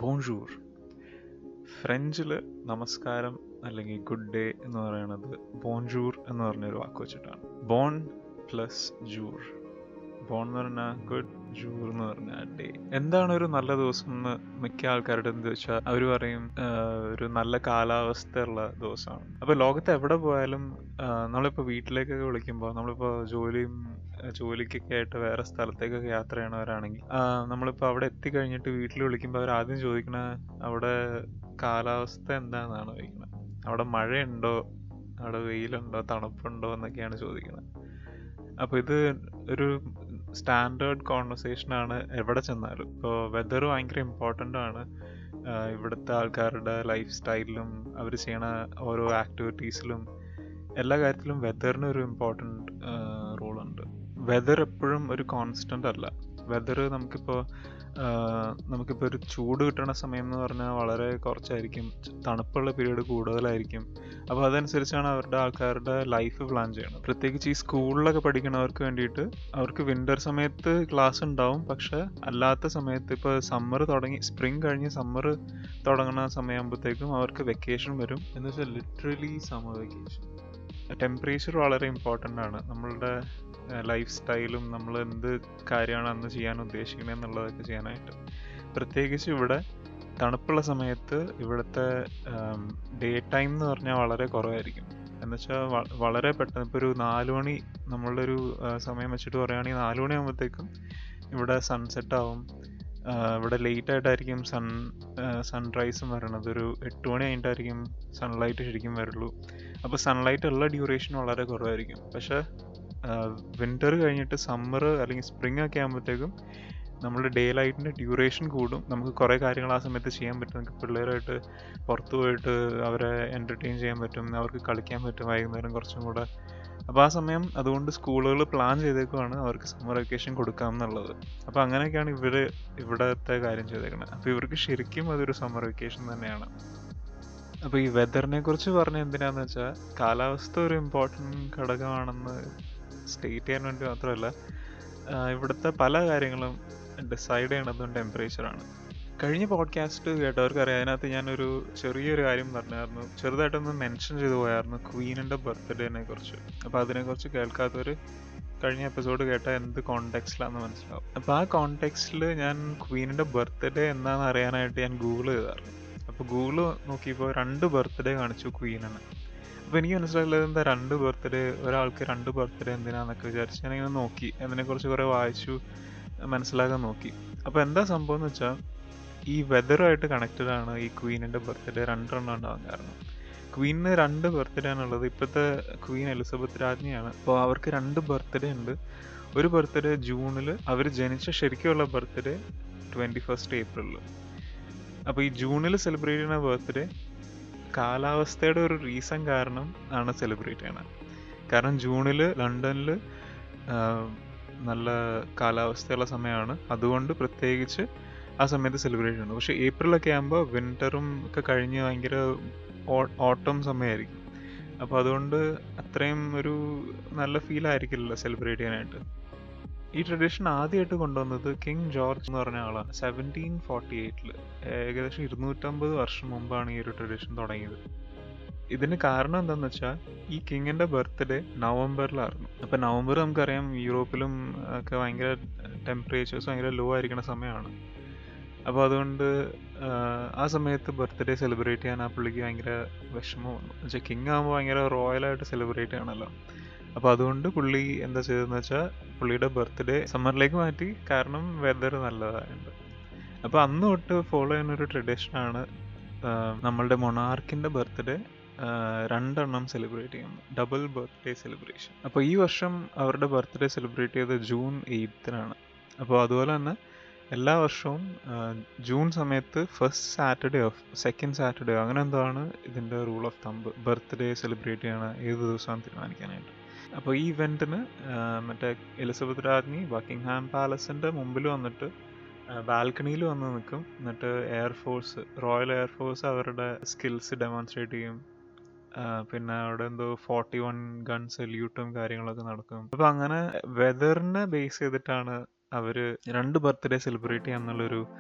ബോൺജൂർ ഫ്രഞ്ചിൽ നമസ്കാരം അല്ലെങ്കിൽ good day എന്ന് പറയുന്നത് ബോൺജൂർ എന്ന് പറഞ്ഞൊരു വാക്ക് വെച്ചിട്ടാണ് ബോൺ പ്ലസ് ജൂർ ബോൺ എന്ന് പറഞ്ഞാൽ ഗുഡ് ജൂർ എന്ന് പറഞ്ഞാൽ ഡേ എന്താണ് ഒരു നല്ല ദിവസം എന്ന് മിക്ക ആൾക്കാരുടെ എന്ത് വെച്ചാൽ അവർ പറയും ആഹ്, ഒരു നല്ല കാലാവസ്ഥയുള്ള ദിവസമാണ് അപ്പോൾ ലോകത്ത് എവിടെ പോയാലും ആഹ്, നമ്മളിപ്പോൾ വീട്ടിലേക്കൊക്കെ വിളിക്കുമ്പോൾ നമ്മളിപ്പോൾ ജോലിയും ആഹ്, ജോലിക്കൊക്കെ ആയിട്ട് വേറെ സ്ഥലത്തേക്കൊക്കെ യാത്ര ചെയ്യണവരാണെങ്കിൽ ആഹ്, നമ്മളിപ്പോൾ അവിടെ എത്തിക്കഴിഞ്ഞിട്ട് വീട്ടിൽ വിളിക്കുമ്പോൾ അവർ ആദ്യം ചോദിക്കണ അവിടെ കാലാവസ്ഥ എന്താണെന്നാണ് ചോദിക്കുന്നത് അവിടെ മഴയുണ്ടോ അവിടെ വെയിലുണ്ടോ തണുപ്പുണ്ടോ എന്നൊക്കെയാണ് ചോദിക്കുന്നത് അപ്പോൾ ഇത് ഒരു സ്റ്റാൻഡേർഡ് കോൺവെർസേഷൻ ആണ് എവിടെ ചെന്നാലും ഇപ്പോൾ വെതർ ഭയങ്കര ഇമ്പോർട്ടൻ്റ് ആണ് ആഹ് ഇവിടുത്തെ ആൾക്കാരുടെ ലൈഫ് സ്റ്റൈലിലും അവർ ചെയ്യണ ഓരോ ആക്ടിവിറ്റീസിലും എല്ലാ കാര്യത്തിലും വെതറിന് ഒരു ഇമ്പോർട്ടൻറ്റ് റോളുണ്ട് വെതർ എപ്പോഴും ഒരു കോൺസ്റ്റൻ്റ് അല്ല വെതർ നമുക്കിപ്പോൾ നമുക്കിപ്പോൾ ഒരു ചൂട് കിട്ടുന്ന സമയം എന്ന് പറഞ്ഞാൽ വളരെ കുറച്ചായിരിക്കും തണുപ്പുള്ള പീരീഡ് കൂടുതലായിരിക്കും അപ്പോൾ അതനുസരിച്ചാണ് അവരുടെ ആൾക്കാരുടെ ലൈഫ് പ്ലാൻ ചെയ്യണത് പ്രത്യേകിച്ച് ഈ സ്കൂളിലൊക്കെ പഠിക്കുന്നവർക്ക് വേണ്ടിയിട്ട് അവർക്ക് വിൻ്റർ സമയത്ത് ക്ലാസ് ഉണ്ടാവും പക്ഷെ അല്ലാത്ത സമയത്ത് ഇപ്പോൾ സമ്മർ തുടങ്ങി സ്പ്രിങ് കഴിഞ്ഞ് സമ്മർ തുടങ്ങുന്ന സമയമാകുമ്പോഴത്തേക്കും അവർക്ക് വെക്കേഷൻ വരും എന്ന് വെച്ചാൽ ലിറ്ററലി സമ്മർ വെക്കേഷൻ ടെമ്പറേച്ചർ വളരെ ഇമ്പോർട്ടൻ്റ് ആണ് നമ്മളുടെ ലൈഫ് സ്റ്റൈലും നമ്മൾ എന്ത് കാര്യമാണ് അന്ന് ചെയ്യാൻ ഉദ്ദേശിക്കുന്നത് എന്നുള്ളതൊക്കെ ചെയ്യാനായിട്ട് പ്രത്യേകിച്ച് ഇവിടെ തണുപ്പുള്ള സമയത്ത് ഇവിടുത്തെ ഡേ ടൈം എന്ന് പറഞ്ഞാൽ വളരെ കുറവായിരിക്കും എന്നുവെച്ചാൽ വളരെ പെട്ടെന്ന് ഇപ്പോൾ ഒരു നാല് മണി നമ്മളുടെ ഒരു ആ, സമയം വെച്ചിട്ട് പറയുകയാണെങ്കിൽ നാല് മണി ആകുമ്പോഴത്തേക്കും ഇവിടെ സൺസെറ്റ് ആവും ആ, ഇവിടെ ലേറ്റ് ആയിട്ടായിരിക്കും സൺ സൺറൈസും വരണത് ഒരു എട്ട് മണി കഴിഞ്ഞിട്ടായിരിക്കും സൺലൈറ്റ് ശരിക്കും വരുള്ളൂ അപ്പോൾ സൺലൈറ്റ് ഉള്ള ഡ്യൂറേഷൻ വളരെ കുറവായിരിക്കും പക്ഷേ വിൻ്റർ കഴിഞ്ഞിട്ട് സമ്മർ അല്ലെങ്കിൽ സ്പ്രിംഗ് ഒക്കെ ആകുമ്പോഴത്തേക്കും നമ്മുടെ ഡേ ലൈറ്റിൻ്റെ ഡ്യൂറേഷൻ കൂടും നമുക്ക് കുറേ കാര്യങ്ങൾ ആ സമയത്ത് ചെയ്യാൻ പറ്റും നമുക്ക് പിള്ളേരായിട്ട് പുറത്ത് പോയിട്ട് അവരെ എൻ്റർടൈൻ ചെയ്യാൻ പറ്റും അവർക്ക് കളിക്കാൻ പറ്റും വൈകുന്നേരം കുറച്ചും കൂടെ അപ്പോൾ ആ സമയം അതുകൊണ്ട് സ്കൂളുകൾ പ്ലാൻ ചെയ്തേക്കുവാണ് അവർക്ക് സമ്മർ വെക്കേഷൻ കൊടുക്കാം എന്നുള്ളത് അപ്പോൾ അങ്ങനെയൊക്കെയാണ് ഇവർ ഇവിടത്തെ കാര്യം ചെയ്തേക്കുന്നത് അപ്പോൾ ഇവർക്ക് ശരിക്കും അതൊരു സമ്മർ വെക്കേഷൻ തന്നെയാണ് അപ്പോൾ ഈ വെതറിനെ കുറിച്ച് പറഞ്ഞ എന്തിനാന്ന് വെച്ചാൽ കാലാവസ്ഥ ഒരു ഇമ്പോർട്ടൻറ്റ് ഘടകമാണെന്ന് സ്റ്റേറ്റ് ചെയ്യാൻ വേണ്ടി മാത്രമല്ല ആഹ് ഇവിടുത്തെ പല കാര്യങ്ങളും ഡിസൈഡ് ചെയ്യണതും ടെമ്പറേച്ചറാണ് കഴിഞ്ഞ പോഡ്കാസ്റ്റ് കേട്ടവർക്ക് അറിയാം അതിനകത്ത് ഞാനൊരു ചെറിയൊരു കാര്യം പറഞ്ഞായിരുന്നു ചെറുതായിട്ടൊന്ന് മെൻഷൻ ചെയ്തു പോയായിരുന്നു ക്വീനിൻ്റെ ബർത്ത്ഡേനെ കുറിച്ച് അപ്പോൾ അതിനെക്കുറിച്ച് കേൾക്കാത്തവർ കഴിഞ്ഞ എപ്പിസോഡ് കേട്ടാൽ എന്ത് കോണ്ടെക്സ്റ്റിലാണെന്ന് മനസ്സിലാവും അപ്പോൾ ആ കോണ്ടെക്സ്റ്റിൽ ഞാൻ ക്വീനിൻ്റെ ബർത്ത്ഡേ എന്താണെന്ന് അറിയാനായിട്ട് ഞാൻ ഗൂഗിൾ ചെയ്തായിരുന്നു അപ്പോൾ ഗൂഗിൾ നോക്കിയപ്പോൾ രണ്ട് ബർത്ത്ഡേ കാണിച്ചു ക്വീനിന് അപ്പോൾ എനിക്ക് മനസ്സിലായത് എന്താ രണ്ട് ബർത്ത്ഡേ ഒരാൾക്ക് രണ്ട് ബർത്ത്ഡേ എന്തിനാന്നൊക്കെ വിചാരിച്ച് ഞാനിങ്ങനെ നോക്കി അതിനെക്കുറിച്ച് കുറേ വായിച്ചു മനസ്സിലാക്കാൻ നോക്കി അപ്പോൾ എന്താ സംഭവം എന്ന് വെച്ചാൽ ഈ വെതറുമായിട്ട് കണക്റ്റഡ് ആണ് ഈ ക്വീനിൻ്റെ ബർത്ത്ഡേ രണ്ടെണ്ണം ഉണ്ടാകാൻ കാരണം ക്വീനിന് രണ്ട് ബർത്ത്ഡേ ആണുള്ളത് ഇപ്പോഴത്തെ ക്വീൻ എലിസബത്ത് രാജ്ഞിയാണ് അപ്പോൾ അവർക്ക് രണ്ട് ബർത്ത്ഡേ ഉണ്ട് ഒരു ബർത്ത്ഡേ ജൂണിൽ അവർ ജനിച്ച ശരിക്കുള്ള ബർത്ത്ഡേ ട്വൻറ്റി ഫസ്റ്റ് ഏപ്രിലിൽ അപ്പോൾ ഈ ജൂണിൽ സെലിബ്രേറ്റ് ചെയ്യുന്ന ബർത്ത്ഡേ കാലാവസ്ഥയുടെ ഒരു റീസൺ കാരണം ആണ് സെലിബ്രേറ്റ് ചെയ്യണത് കാരണം ജൂണിൽ ലണ്ടനിൽ നല്ല കാലാവസ്ഥയുള്ള സമയമാണ് അതുകൊണ്ട് പ്രത്യേകിച്ച് ആ സമയത്ത് സെലിബ്രേറ്റ് ചെയ്യുന്നത് പക്ഷേ ഏപ്രിലൊക്കെ ആകുമ്പോൾ വിൻ്ററും ഒക്കെ കഴിഞ്ഞ് ഭയങ്കര ഓട്ടം സമയമായിരിക്കും അപ്പോൾ അതുകൊണ്ട് അത്രയും ഒരു നല്ല ഫീൽ ആയിരിക്കില്ലല്ലോ സെലിബ്രേറ്റ് ചെയ്യാനായിട്ട് ഈ ട്രഡീഷൻ ആദ്യമായിട്ട് കൊണ്ടുവന്നത് കിങ് ജോർജ് എന്ന് പറഞ്ഞ ആളാണ് സെവൻറ്റീൻ ഫോർട്ടി എയ്റ്റിൽ ഏകദേശം ഇരുന്നൂറ്റമ്പത് വർഷം മുമ്പാണ് ഈ ഒരു ട്രഡീഷൻ തുടങ്ങിയത് ഇതിന് കാരണം എന്താണെന്ന് വെച്ചാൽ ഈ കിങ്ങിൻ്റെ ബർത്ത്ഡേ നവംബറിലായിരുന്നു അപ്പോൾ നവംബർ നമുക്കറിയാം യൂറോപ്പിലും ഒക്കെ ഭയങ്കര ടെമ്പറേച്ചേഴ്സ് ഭയങ്കര ലോ ആയിരിക്കുന്ന സമയമാണ് അപ്പോൾ അതുകൊണ്ട് ആഹ്, ആ സമയത്ത് ബർത്ത്ഡേ സെലിബ്രേറ്റ് ചെയ്യാൻ ആ പുള്ളിക്ക് ഭയങ്കര വിഷമം വന്നു എന്നുവെച്ചാൽ കിങ് ആകുമ്പോൾ ഭയങ്കര റോയലായിട്ട് സെലിബ്രേറ്റ് ചെയ്യണമല്ലോ അപ്പോൾ അതുകൊണ്ട് പുള്ളി എന്താ ചെയ്തതെന്ന് വെച്ചാൽ പുള്ളിയുടെ ബർത്ത്ഡേ സമ്മറിലേക്ക് മാറ്റി കാരണം വെതർ നല്ലതായുണ്ട് അപ്പോൾ അന്ന് തൊട്ട് ഫോളോ ചെയ്യുന്ന ഒരു ട്രഡീഷനാണ് നമ്മളുടെ മൊണാർക്കിൻ്റെ ബർത്ത്ഡേ രണ്ടെണ്ണം സെലിബ്രേറ്റ് ചെയ്യുന്നു ഡബിൾ ബർത്ത്ഡേ സെലിബ്രേഷൻ അപ്പോൾ ഈ വർഷം അവരുടെ ബർത്ത്ഡേ സെലിബ്രേറ്റ് ചെയ്തത് ജൂൺ എയ്ത്തിനാണ് അപ്പോൾ അതുപോലെ തന്നെ എല്ലാ വർഷവും ആ, ജൂൺ സമയത്ത് first Saturday of second Saturday അങ്ങനെ എന്തോ ആണ് ഇതിൻ്റെ rule of thumb birthday celebrate ചെയ്യണ ഏത് ദിവസമാണ് തീരുമാനിക്കാനായിട്ട് അപ്പോൾ ഈ ഇവൻറ്റിന് മറ്റേ എലിസബത്ത് രാജ്ഞി ബക്കിംഗ്ഹാം പാലസിൻ്റെ മുമ്പിൽ വന്നിട്ട് ബാൽക്കണിയിൽ വന്ന് നിൽക്കും എന്നിട്ട് എയർഫോഴ്സ് റോയൽ എയർഫോഴ്സ് അവരുടെ സ്കിൽസ് ഡെമോൺസ്ട്രേറ്റ് ചെയ്യും ആ, പിന്നെ അവിടെ എന്തോ ഫോർട്ടി വൺ ഗൺ സല്യൂട്ടും കാര്യങ്ങളൊക്കെ നടക്കും അപ്പൊ അങ്ങനെ വെതറിനെ ബേസ് ചെയ്തിട്ടാണ് അവര് രണ്ട് ബർത്ത്ഡേ സെലിബ്രേറ്റ് ചെയ്യാന്നുള്ളൊരു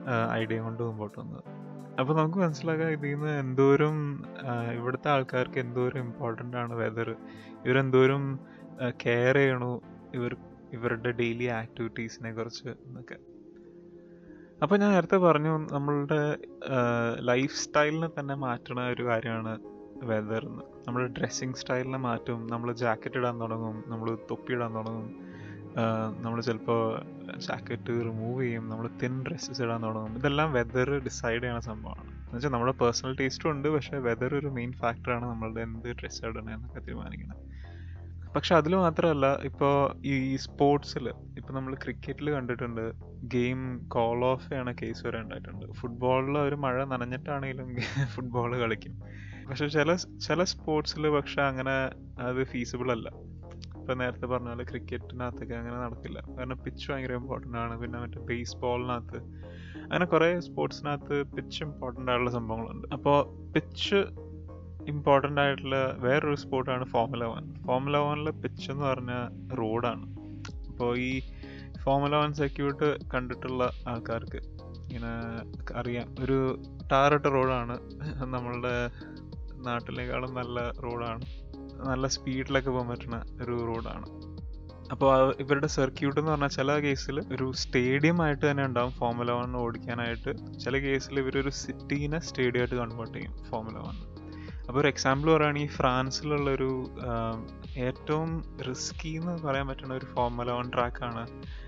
ഐഡിയ കൊണ്ട് മുമ്പോട്ട് വന്നത് അപ്പോൾ നമുക്ക് മനസ്സിലാക്കാം ഇതിൽ നിന്ന് എന്തോരം ആ, ഇവിടുത്തെ ആൾക്കാർക്ക് എന്തോരം ഇമ്പോർട്ടൻ്റ് ആണ് വെതർ ഇവരെന്തോരം കെയർ ചെയ്യണു ഇവർ ഇവരുടെ ഡെയിലി ആക്ടിവിറ്റീസിനെ കുറിച്ച് എന്നൊക്കെ അപ്പോൾ ഞാൻ നേരത്തെ പറഞ്ഞു നമ്മളുടെ ലൈഫ് സ്റ്റൈലിനെ തന്നെ മാറ്റുന്ന ഒരു കാര്യമാണ് വെതർ എന്ന് നമ്മുടെ ഡ്രസ്സിങ് സ്റ്റൈലിനെ മാറ്റും നമ്മൾ ജാക്കറ്റ് ഇടാൻ തുടങ്ങും നമ്മൾ തൊപ്പി ഇടാൻ തുടങ്ങും നമ്മൾ ചിലപ്പോൾ ജാക്കറ്റ് റിമൂവ് ചെയ്യും നമ്മൾ തിൻ ഡ്രസ്സസ് ഇടാൻ തുടങ്ങും ഇതെല്ലാം വെതർ ഡിസൈഡ് ചെയ്യുന്ന സംഭവമാണ് എന്നുവെച്ചാൽ നമ്മുടെ പേഴ്സണൽ ടേസ്റ്റും ഉണ്ട് പക്ഷേ വെതർ ഒരു മെയിൻ ഫാക്ടറാണ് നമ്മളുടെ എന്ത് ഡ്രസ്സ് ഇടണേ എന്നൊക്കെ തീരുമാനിക്കുന്നത് പക്ഷെ അതിൽ മാത്രമല്ല ഇപ്പോൾ ഈ സ്പോർട്സിൽ ഇപ്പോൾ നമ്മൾ ക്രിക്കറ്റിൽ കണ്ടിട്ടുണ്ട് ഗെയിം കോൾ ഓഫ് ചെയ്യണ കേസ് വരെ ഉണ്ടായിട്ടുണ്ട് ഫുട്ബോളിൽ ഒരു മഴ നനഞ്ഞിട്ടാണെങ്കിലും ഫുട്ബോൾ കളിക്കും പക്ഷെ ചില ചില സ്പോർട്സിൽ പക്ഷെ അങ്ങനെ അത് ഫീസിബിൾ അല്ല ഇപ്പൊ നേരത്തെ പറഞ്ഞ പോലെ ക്രിക്കറ്റിനകത്തൊക്കെ അങ്ങനെ നടക്കില്ല കാരണം പിച്ച് ഭയങ്കര ഇമ്പോർട്ടൻ്റ് ആണ് പിന്നെ മറ്റേ ബേസ്ബോളിനകത്ത് അങ്ങനെ കുറേ സ്പോർട്സിനകത്ത് പിച്ച് ഇമ്പോർട്ടൻ്റ് ആയിട്ടുള്ള സംഭവങ്ങളുണ്ട് അപ്പോൾ പിച്ച് ഇമ്പോർട്ടൻ്റ് ആയിട്ടുള്ള വേറൊരു സ്പോർട്ടാണ് ഫോമുല വൺ ഫോമുല വണിലെ പിച്ച് എന്ന് പറഞ്ഞാൽ റോഡാണ് അപ്പോൾ ഈ ഫോമുല വൺ സർക്യൂട്ട് കണ്ടിട്ടുള്ള ആൾക്കാർക്ക് ഇങ്ങനെ അറിയാം ഒരു ടാറിട്ട റോഡാണ് നമ്മളുടെ നാട്ടിലേക്കാളും നല്ല റോഡാണ് നല്ല സ്പീഡിലൊക്കെ പോകാൻ പറ്റുന്ന ഒരു റോഡാണ് അപ്പോൾ ഇവരുടെ സർക്യൂട്ട് എന്ന് പറഞ്ഞാൽ ചില കേസിൽ ഒരു സ്റ്റേഡിയം ആയിട്ട് തന്നെ ഉണ്ടാവും ഫോമുല വൺ ഓടിക്കാനായിട്ട് ചില കേസിൽ ഇവരൊരു സിറ്റീനെ സ്റ്റേഡിയം ആയിട്ട് കൺവേർട്ട് ചെയ്യും ഫോമുല വൺ അപ്പോൾ ഒരു എക്സാമ്പിൾ പറയുകയാണെങ്കിൽ ഫ്രാൻസിലുള്ള ഒരു ഏറ്റവും റിസ്കി എന്ന് പറയാൻ പറ്റുന്ന ഒരു ഫോമുല വൺ ട്രാക്കാണ്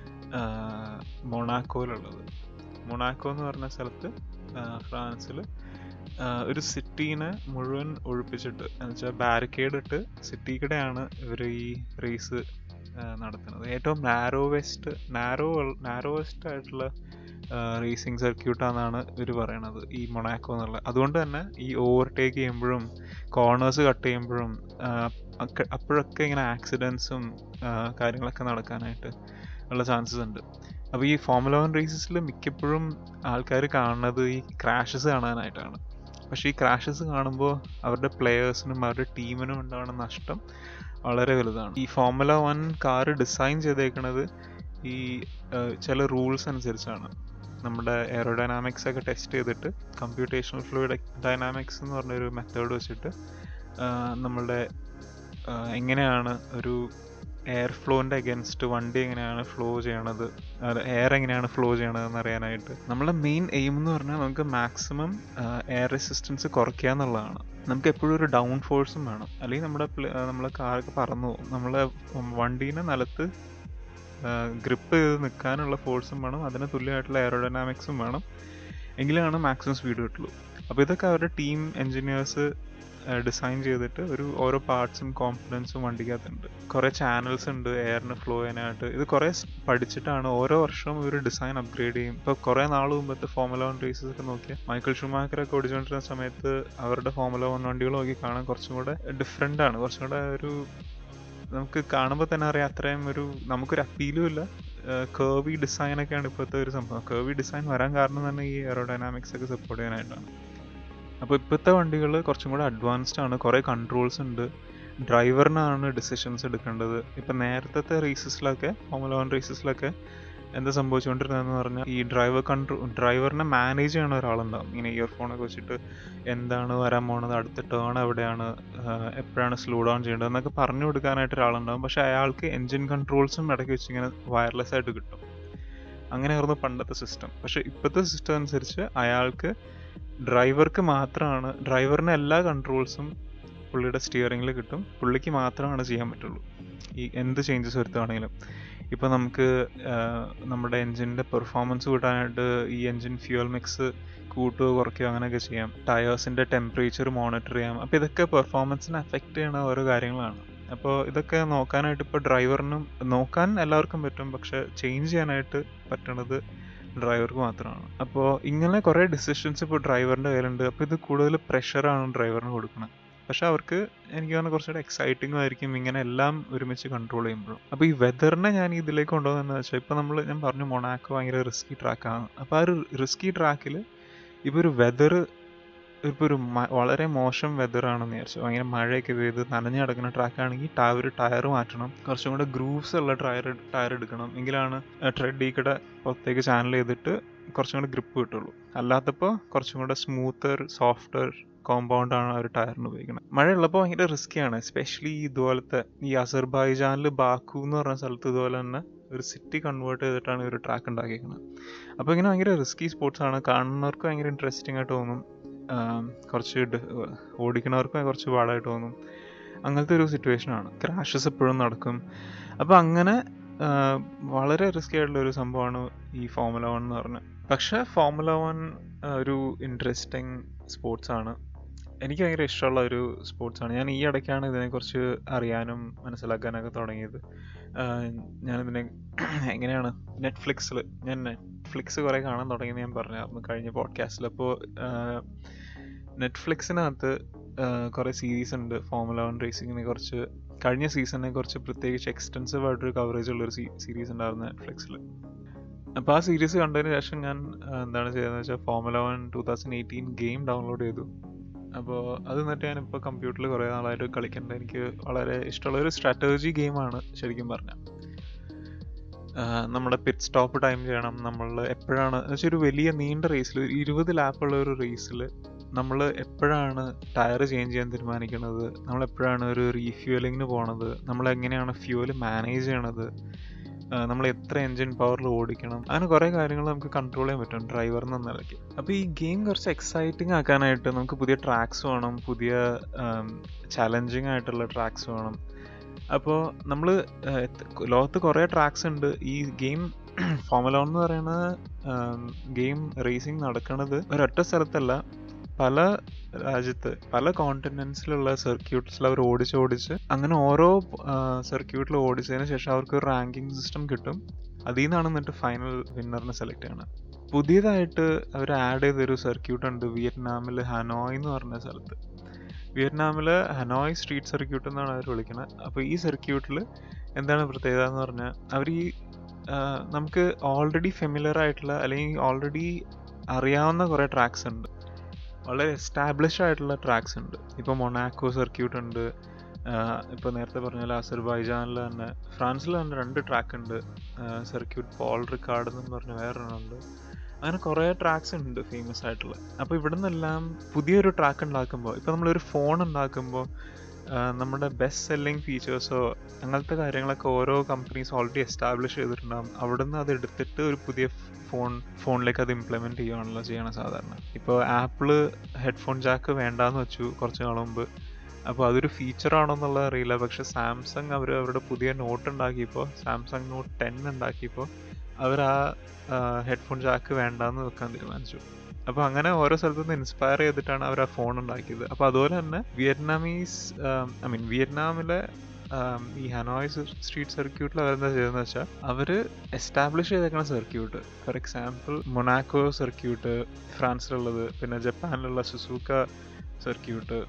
മൊണാക്കോയിലുള്ളത് മൊണാക്കോ എന്ന് പറഞ്ഞ സ്ഥലത്ത് ഫ്രാൻസിൽ ഒരു സിറ്റീനെ മുഴുവൻ ഒഴിപ്പിച്ചിട്ട് എന്നുവെച്ചാൽ ബാരിക്കേഡ് ഇട്ട് സിറ്റി കൂടെയാണ് ഇവർ ഈ റേസ് നടത്തുന്നത് ഏറ്റവും നാരോവെസ്റ്റ് നാരോ നാരോവെസ്റ്റ് ആയിട്ടുള്ള റേസിംഗ് സർക്യൂട്ടാണെന്നാണ് ഇവർ പറയണത് ഈ മൊണാക്കോ എന്നുള്ള അതുകൊണ്ട് തന്നെ ഈ ഓവർടേക്ക് ചെയ്യുമ്പോഴും കോർണേഴ്സ് കട്ട് ചെയ്യുമ്പോഴും അപ്പോഴൊക്കെ ഇങ്ങനെ ആക്സിഡൻസും കാര്യങ്ങളൊക്കെ നടക്കാനായിട്ട് ഉള്ള ചാൻസസ് ഉണ്ട് അപ്പോൾ ഈ ഫോമുല വൺ റേസസിൽ മിക്കപ്പോഴും ആൾക്കാർ കാണുന്നത് ഈ ക്രാഷസ് കാണാനായിട്ടാണ് പക്ഷേ ഈ ക്രാഷസ് കാണുമ്പോൾ അവരുടെ പ്ലെയേഴ്സിനും അവരുടെ ടീമിനും ഉണ്ടാവുന്ന നഷ്ടം വളരെ വലുതാണ് ഈ ഫോമുല വൺ കാർ ഡിസൈൻ ചെയ്തേക്കുന്നത് ഈ ചില റൂൾസ് അനുസരിച്ചാണ് നമ്മുടെ എയറോഡൈനാമിക്സ് ഒക്കെ ടെസ്റ്റ് ചെയ്തിട്ട് കമ്പ്യൂട്ടേഷണൽ ഫ്ലൂയിഡ് ഡൈനാമിക്സ് എന്ന് പറഞ്ഞൊരു മെത്തേഡ് വെച്ചിട്ട് നമ്മളുടെ എങ്ങനെയാണ് ഒരു എയർ ഫ്ലോൻ്റെ അഗൻസ്റ്റ് വണ്ടി എങ്ങനെയാണ് ഫ്ലോ ചെയ്യണത് എയർ എങ്ങനെയാണ് ഫ്ലോ ചെയ്യണത് എന്ന് അറിയാനായിട്ട് നമ്മളെ മെയിൻ എയിം എന്ന് പറഞ്ഞാൽ നമുക്ക് മാക്സിമം എയർ റെസിസ്റ്റൻസ് കുറയ്ക്കുക എന്നുള്ളതാണ് നമുക്ക് എപ്പോഴും ഒരു ഡൗൺ ഫോഴ്സും വേണം അല്ലെങ്കിൽ നമ്മുടെ നമ്മളെ കാറൊക്കെ പറന്നു പോകും നമ്മളെ വണ്ടീനെ നിലത്ത് ഗ്രിപ്പ് ചെയ്ത് നിൽക്കാനുള്ള ഫോഴ്സും വേണം അതിന് തുല്യമായിട്ടുള്ള എയറോഡൈനാമിക്സും വേണം എങ്കിലാണ് മാക്സിമം സ്പീഡ് കിട്ടുള്ളൂ അപ്പോൾ ഇതൊക്കെ അവരുടെ ടീം എൻജിനീയേഴ്സ് ഡിസൈൻ ചെയ്തിട്ട് ഒരു ഓരോ പാർട്സും കോമ്പണൻസും വണ്ടിക്കകത്തുണ്ട് കുറേ ചാനൽസ് ഉണ്ട് എയറിന് ഫ്ലോ ചെയ്യാനായിട്ട് ഇത് കുറേ പഠിച്ചിട്ടാണ് ഓരോ വർഷവും ഇവർ ഡിസൈൻ അപ്ഗ്രേഡ് ചെയ്യും ഇപ്പോൾ കുറേ നാൾ മുമ്പത്തെ ഫോമുല വൺ റേസസ് ഒക്കെ നോക്കിയാൽ മൈക്കിൾ ഷുമാക്കറൊക്കെ ഓടിച്ചുകൊണ്ടിരുന്ന സമയത്ത് അവരുടെ ഫോമുല വൺ വണ്ടികൾ നോക്കി കാണാൻ കുറച്ചും കൂടെ ഡിഫറെൻ്റ് ആണ് കുറച്ചും കൂടെ ഒരു നമുക്ക് കാണുമ്പോൾ തന്നെ അറിയാം അത്രയും ഒരു നമുക്കൊരു അപ്പീലും ഇല്ല കേർവി ഡിസൈനൊക്കെയാണ് ഇപ്പോഴത്തെ ഒരു സംഭവം കേർവി ഡിസൈൻ വരാൻ കാരണം തന്നെ ഈ എയറോഡൈനാമിക്സ് ഒക്കെ സപ്പോർട്ട് ചെയ്യാനായിട്ടാണ് അപ്പോൾ ഇപ്പോഴത്തെ വണ്ടികൾ കുറച്ചും കൂടെ അഡ്വാൻസ്ഡ് ആണ് കുറേ കൺട്രോൾസ് ഉണ്ട് ഡ്രൈവറിനാണ് ഡിസിഷൻസ് എടുക്കേണ്ടത് ഇപ്പം നേരത്തെ റേസസിലൊക്കെ ഫോമുല വൺ റേസസിലൊക്കെ എന്താ സംഭവിച്ചുകൊണ്ടിരുന്നതെന്ന് പറഞ്ഞാൽ ഈ ഡ്രൈവർ കൺട്രോൾ ഡ്രൈവറിനെ മാനേജ് ചെയ്യണ ഒരാളുണ്ടാവും ഇങ്ങനെ ഇയർഫോണൊക്കെ വെച്ചിട്ട് എന്താണ് വരാൻ പോണത് അടുത്ത ടേൺ എവിടെയാണ് എപ്പോഴാണ് സ്ലോ ഡൗൺ ചെയ്യേണ്ടത് എന്നൊക്കെ പറഞ്ഞു കൊടുക്കാനായിട്ട് ഒരാളുണ്ടാവും പക്ഷെ അയാൾക്ക് എൻജിൻ കൺട്രോൾസും ഇടയ്ക്ക് വെച്ച് ഇങ്ങനെ വയർലെസ് ആയിട്ട് കിട്ടും അങ്ങനെയായിരുന്നു പണ്ടത്തെ സിസ്റ്റം പക്ഷെ ഇപ്പോഴത്തെ സിസ്റ്റം അനുസരിച്ച് അയാൾക്ക് ഡ്രൈവർക്ക് മാത്രമാണ് ഡ്രൈവറിന് എല്ലാ കൺട്രോൾസും പുള്ളിയുടെ സ്റ്റിയറിങ്ങിൽ കിട്ടും പുള്ളിക്ക് മാത്രമാണ് ചെയ്യാൻ പറ്റുള്ളൂ ഈ എന്ത് ചേഞ്ചസ് വരുത്തുകയാണെങ്കിലും ഇപ്പോൾ നമുക്ക് നമ്മുടെ എൻജിൻ്റെ പെർഫോമൻസ് കൂട്ടാനായിട്ട് ഈ എൻജിൻ ഫ്യൂവൽ മിക്സ് കൂട്ടുകയോ കുറയ്ക്കുകയോ അങ്ങനെയൊക്കെ ചെയ്യാം ടയേഴ്സിൻ്റെ ടെമ്പറേച്ചർ മോണിറ്റർ ചെയ്യാം അപ്പോൾ ഇതൊക്കെ പെർഫോമൻസിനെ അഫക്റ്റ് ചെയ്യുന്ന ഓരോ കാര്യങ്ങളാണ് അപ്പോൾ ഇതൊക്കെ നോക്കാനായിട്ട് ഇപ്പോൾ ഡ്രൈവറിനും നോക്കാൻ എല്ലാവർക്കും പറ്റും പക്ഷെ ചേഞ്ച് ചെയ്യാനായിട്ട് പറ്റണത് ഡ്രൈവർക്ക് മാത്രമാണ് അപ്പോൾ ഇങ്ങനെ കുറേ ഡിസിഷൻസ് ഇപ്പോൾ ഡ്രൈവറിൻ്റെ കയ്യിലുണ്ട് അപ്പോൾ ഇത് കൂടുതൽ പ്രഷറാണ് ഡ്രൈവറിന് കൊടുക്കുന്നത് പക്ഷെ അവർക്ക് എനിക്ക് തോന്നുന്നു കുറച്ചുകൂടെ എക്സൈറ്റിംഗ് ആയിരിക്കും ഇങ്ങനെ എല്ലാം ഒരുമിച്ച് കൺട്രോൾ ചെയ്യുമ്പോഴും അപ്പോൾ ഈ വെതറിനെ ഞാൻ ഇതിലേക്ക് കൊണ്ടുപോകുന്നതെന്ന് വെച്ചാൽ ഇപ്പോൾ നമ്മൾ ഞാൻ പറഞ്ഞു മൊണാക്കോ ഭയങ്കര റിസ്കി ട്രാക്കാണ് അപ്പോൾ ആ ഒരു റിസ്കി ട്രാക്കിൽ ഇപ്പോൾ ഒരു വെതർ ഇപ്പോൾ ഒരു വളരെ മോശം വെതറാണെന്ന് വിചാരിച്ചു ഭയങ്കര മഴയൊക്കെ പെയ്ത് നനഞ്ഞു കിടക്കുന്ന ട്രാക്കാണെങ്കിൽ ടയർ ഒരു ടയർ മാറ്റണം കുറച്ചും കൂടെ ഗ്രൂവ്സ് ഉള്ള ടയർ ടയർ എടുക്കണം എങ്കിലാണ് ട്രെഡ് ഈ കൂടെ പുറത്തേക്ക് ചാനൽ ചെയ്തിട്ട് കുറച്ചും കൂടെ ഗ്രിപ്പ് കിട്ടുള്ളൂ അല്ലാത്തപ്പോൾ കുറച്ചും കൂടെ സ്മൂത്തർ സോഫ്റ്റർ കോമ്പൗണ്ട് ആണ് ആ ഒരു ടയറിന് ഉപയോഗിക്കുന്നത് മഴയുള്ളപ്പോൾ ഭയങ്കര റിസ്ക്കിയാണ് എസ്പെഷ്യലി ഇതുപോലത്തെ ഈ അസർബൈജാനിൽ ബാക്കു എന്ന് പറഞ്ഞ സ്ഥലത്ത് ഇതുപോലെ തന്നെ ഒരു സിറ്റി കൺവേർട്ട് ചെയ്തിട്ടാണ് ഒരു ട്രാക്ക് ഉണ്ടാക്കിയിരിക്കുന്നത് അപ്പോൾ ഇങ്ങനെ ഭയങ്കര റിസ്കി സ്പോർട്സ് ആണ് കാണുന്നവർക്ക് ഭയങ്കര ഇൻട്രസ്റ്റിംഗ് ആയിട്ട് തോന്നും ആം, കുറച്ച് ഡി- ഓടിക്കുന്നവർക്ക് കുറച്ച് പാടായിട്ട് തോന്നും അങ്ങനത്തെ ഒരു സിറ്റുവേഷൻ ആണ് ക്രാഷസ് എപ്പോഴും നടക്കും അപ്പോൾ അങ്ങനെ ആ, വളരെ റിസ്കി ആയിട്ടുള്ള ഒരു സംഭവമാണ് ഈ ഫോമുല വൺ എന്ന് പറഞ്ഞത് പക്ഷേ ഫോമുല വൺ ഒരു ഇൻട്രസ്റ്റിംഗ് സ്പോർട്സ് ആണ് എനിക്ക് ഭയങ്കര ഇഷ്ടമുള്ള ഒരു സ്പോർട്സ് ആണ് ഞാൻ ഈ ഇടയ്ക്കാണ് ഇതിനെക്കുറിച്ച് അറിയാനും മനസ്സിലാക്കാനൊക്കെ തുടങ്ങിയത് ആഹ് ഞാനിതിനെ എങ്ങനെയാണ് നെറ്റ്ഫ്ലിക്സിൽ ഞാൻ നെറ്റ്ഫ്ലിക്സ് കുറേ കാണാൻ തുടങ്ങിയെന്ന് ഞാൻ പറഞ്ഞായിരുന്നു കഴിഞ്ഞ പോഡ്കാസ്റ്റിൽ അപ്പോൾ നെറ്റ്ഫ്ലിക്സിനകത്ത് കുറേ സീരീസ് ഉണ്ട് ഫോമുല വൺ റേസിങ്ങിനെ കുറിച്ച് കഴിഞ്ഞ സീസണിനെ കുറിച്ച് പ്രത്യേകിച്ച് എക്സ്റ്റെൻസീവ് ആയിട്ടൊരു കവറേജ് ഉള്ളൊരു സീരീസ് ഉണ്ടായിരുന്നു നെറ്റ്ഫ്ലിക്സിൽ അപ്പോൾ ആ സീരീസ് കണ്ടതിന് ശേഷം ഞാൻ ആ, എന്താണ് ചെയ്തതെന്ന് വെച്ചാൽ formula one two thousand eighteen game download ചെയ്തു അപ്പോൾ അത് എന്നിട്ട് ഞാനിപ്പോൾ കമ്പ്യൂട്ടറിൽ കുറേ നാളായിട്ട് കളിക്കേണ്ട എനിക്ക് വളരെ ഇഷ്ടമുള്ള ഒരു സ്ട്രാറ്റജി ഗെയിമാണ് ശരിക്കും പറഞ്ഞാൽ നമ്മുടെ പിറ്റ് സ്റ്റോപ്പ് ടൈം ചെയ്യണം നമ്മൾ എപ്പോഴാണ് എന്ന് വെച്ചാൽ ഒരു വലിയ നീണ്ട റേസിൽ ഒരു ഇരുപത് ലാപ്പുള്ള ഒരു റേസിൽ നമ്മൾ എപ്പോഴാണ് ടയർ ചേഞ്ച് ചെയ്യാൻ തീരുമാനിക്കുന്നത് നമ്മൾ എപ്പോഴാണ് ഒരു റീഫ്യൂലിങ്ങിന് പോണത് നമ്മൾ എങ്ങനെയാണ് ഫ്യൂവൽ മാനേജ് ചെയ്യണത് നമ്മൾ എത്ര എൻജിൻ പവറിൽ ഓടിക്കണം അങ്ങനെ കുറേ കാര്യങ്ങൾ നമുക്ക് കൺട്രോൾ ചെയ്യാൻ പറ്റും ഡ്രൈവർ എന്ന നിലയ്ക്ക് അപ്പോൾ ഈ ഗെയിം കുറച്ച് എക്സൈറ്റിംഗ് ആക്കാനായിട്ട് നമുക്ക് പുതിയ ട്രാക്സ് വേണം പുതിയ ചലഞ്ചിങ് ആയിട്ടുള്ള ട്രാക്സ് വേണം അപ്പോൾ നമ്മൾ ലോകത്ത് കുറേ ട്രാക്സ് ഉണ്ട് ഈ ഗെയിം ഫോമുല വൺ എന്ന് പറയുന്ന ഗെയിം റേസിംഗ് നടക്കുന്നത് ഒരൊറ്റ സ്ഥലത്തല്ല പല രാജ്യത്ത് പല കോണ്ടിനെൻസിലുള്ള സർക്യൂട്ട്സിൽ അവർ ഓടിച്ച് ഓടിച്ച് അങ്ങനെ ഓരോ സർക്യൂട്ടിൽ ഓടിച്ചതിന് ശേഷം അവർക്ക് ഒരു റാങ്കിങ് സിസ്റ്റം കിട്ടും അതിൽ നിന്നാണ് എന്നിട്ട് ഫൈനൽ വിന്നറിനെ സെലക്ട് ചെയ്യണത് പുതിയതായിട്ട് അവർ ആഡ് ചെയ്തൊരു സർക്യൂട്ട് ഉണ്ട് വിയറ്റ്നാമിൽ ഹനോയ് എന്ന് പറഞ്ഞ സ്ഥലത്ത് വിയറ്റ്നാമിൽ ഹനോയ് സ്ട്രീറ്റ് സർക്യൂട്ട് എന്നാണ് അവർ വിളിക്കുന്നത് അപ്പോൾ ഈ സർക്യൂട്ടിൽ എന്താണ് പ്രത്യേകത എന്ന് പറഞ്ഞാൽ അവർ ഈ ആ, നമുക്ക് ഓൾറെഡി ഫെമിലർ ആയിട്ടുള്ള അല്ലെങ്കിൽ ഓൾറെഡി അറിയാവുന്ന കുറേ ട്രാക്സ് ഉണ്ട് വളരെ എസ്റ്റാബ്ലിഷ് ആയിട്ടുള്ള ട്രാക്സ് ഉണ്ട് ഇപ്പോൾ മൊണാക്കോ സർക്യൂട്ട് ഉണ്ട് ഇപ്പോൾ നേരത്തെ പറഞ്ഞ പോലെ അസർബൈജാനിൽ തന്നെ ഫ്രാൻസിൽ തന്നെ രണ്ട് ട്രാക്ക് ഉണ്ട് സർക്യൂട്ട് പോൾ റിക്കാർഡ് എന്ന് പറഞ്ഞ വേറൊരെണ്ണമുണ്ട് അങ്ങനെ കുറേ ട്രാക്സ് ഉണ്ട് ഫേമസ് ആയിട്ടുള്ള അപ്പോൾ ഇവിടെ നിന്നെല്ലാം പുതിയൊരു ട്രാക്ക് ഉണ്ടാക്കുമ്പോൾ ഇപ്പോൾ നമ്മളൊരു ഫോൺ ഉണ്ടാക്കുമ്പോൾ നമ്മുടെ ബെസ്റ്റ് സെല്ലിംഗ് ഫീച്ചേഴ്സോ അങ്ങനത്തെ കാര്യങ്ങളൊക്കെ ഓരോ കമ്പനീസ് ഓൾറെഡി എസ്റ്റാബ്ലിഷ് ചെയ്തിട്ടുണ്ടാകും അവിടെ നിന്ന് അത് എടുത്തിട്ട് ഒരു പുതിയ ഫോൺ ഫോണിലേക്ക് അത് ഇംപ്ലിമെൻറ്റ് ചെയ്യുകയാണല്ലോ ചെയ്യണം സാധാരണ ഇപ്പോൾ ആപ്പിള് ഹെഡ്ഫോൺ ജാക്ക് വേണ്ടാന്ന് വെച്ചു കുറച്ച് നാൾ മുമ്പ് അപ്പോൾ അതൊരു ഫീച്ചർ ആണോ എന്നുള്ളത് അറിയില്ല പക്ഷെ സാംസങ് അവർ അവരുടെ പുതിയ നോട്ട് ഉണ്ടാക്കിയപ്പോൾ സാംസങ് നോട്ട് ടെൻ ഉണ്ടാക്കിയപ്പോൾ അവർ ആ ഹെഡ്ഫോൺ ജാക്ക് വേണ്ടാന്ന് വെക്കാൻ തീരുമാനിച്ചു അപ്പോൾ അങ്ങനെ ഓരോ സ്ഥലത്തു നിന്ന് ഇൻസ്പയർ ചെയ്തിട്ടാണ് അവർ ആ ഫോൺ ഉണ്ടാക്കിയത് അപ്പോൾ അതുപോലെ തന്നെ വിയറ്റ്നാമീസ് ഐ മീൻ വിയറ്റ്നാമിലെ ആം, ഈ ഹനോയ് സ്ട്രീറ്റ് സർക്യൂട്ടിൽ അവരെന്താ ചെയ്തതെന്ന് വെച്ചാൽ അവർ എസ്റ്റാബ്ലിഷ് ചെയ്തേക്കുന്ന circuit for example Monaco circuit ഫ്രാൻസിലുള്ളത് പിന്നെ ജപ്പാനിലുള്ള സുസൂക്ക സർക്യൂട്ട്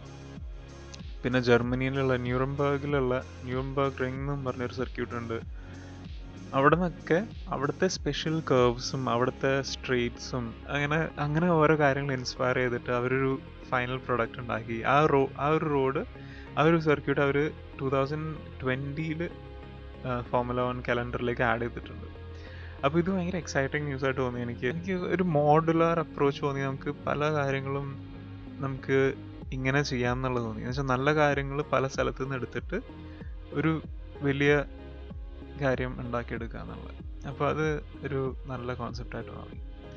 പിന്നെ ജർമ്മനിയിലുള്ള ന്യൂറംബർഗിലുള്ള ന്യൂറംബർഗ് റിംഗ് എന്നും പറഞ്ഞൊരു സർക്യൂട്ട് ഉണ്ട് അവിടെ നിന്നൊക്കെ അവിടുത്തെ സ്പെഷ്യൽ കേർവ്സും അവിടുത്തെ സ്ട്രീറ്റ്സും അങ്ങനെ അങ്ങനെ ഓരോ കാര്യങ്ങൾ ഇൻസ്പയർ ചെയ്തിട്ട് അവരൊരു ഫൈനൽ പ്രൊഡക്റ്റ് ഉണ്ടാക്കി ആ റോ ആ ഒരു റോഡ് ആ ഒരു സർക്യൂട്ട് അവർ ടൂ തൗസൻഡ് ട്വൻറ്റിയിൽ ഫോമുല വൺ കലണ്ടറിലേക്ക് ആഡ് ചെയ്തിട്ടുണ്ട് അപ്പോൾ ഇത് ഭയങ്കര എക്സൈറ്റിംഗ് ന്യൂസ് ആയിട്ട് തോന്നി എനിക്ക് എനിക്ക് ഒരു മോഡുലാർ അപ്രോച്ച് തോന്നി നമുക്ക് പല കാര്യങ്ങളും നമുക്ക് ഇങ്ങനെ ചെയ്യാമെന്നുള്ളത് തോന്നി എന്ന് വെച്ചാൽ നല്ല കാര്യങ്ങൾ പല സ്ഥലത്തു നിന്ന് എടുത്തിട്ട് ഒരു വലിയ കാര്യം ഉണ്ടാക്കിയെടുക്കുക എന്നുള്ളത് അപ്പോൾ അത് ഒരു നല്ല കോൺസെപ്റ്റായിട്ട് മാറി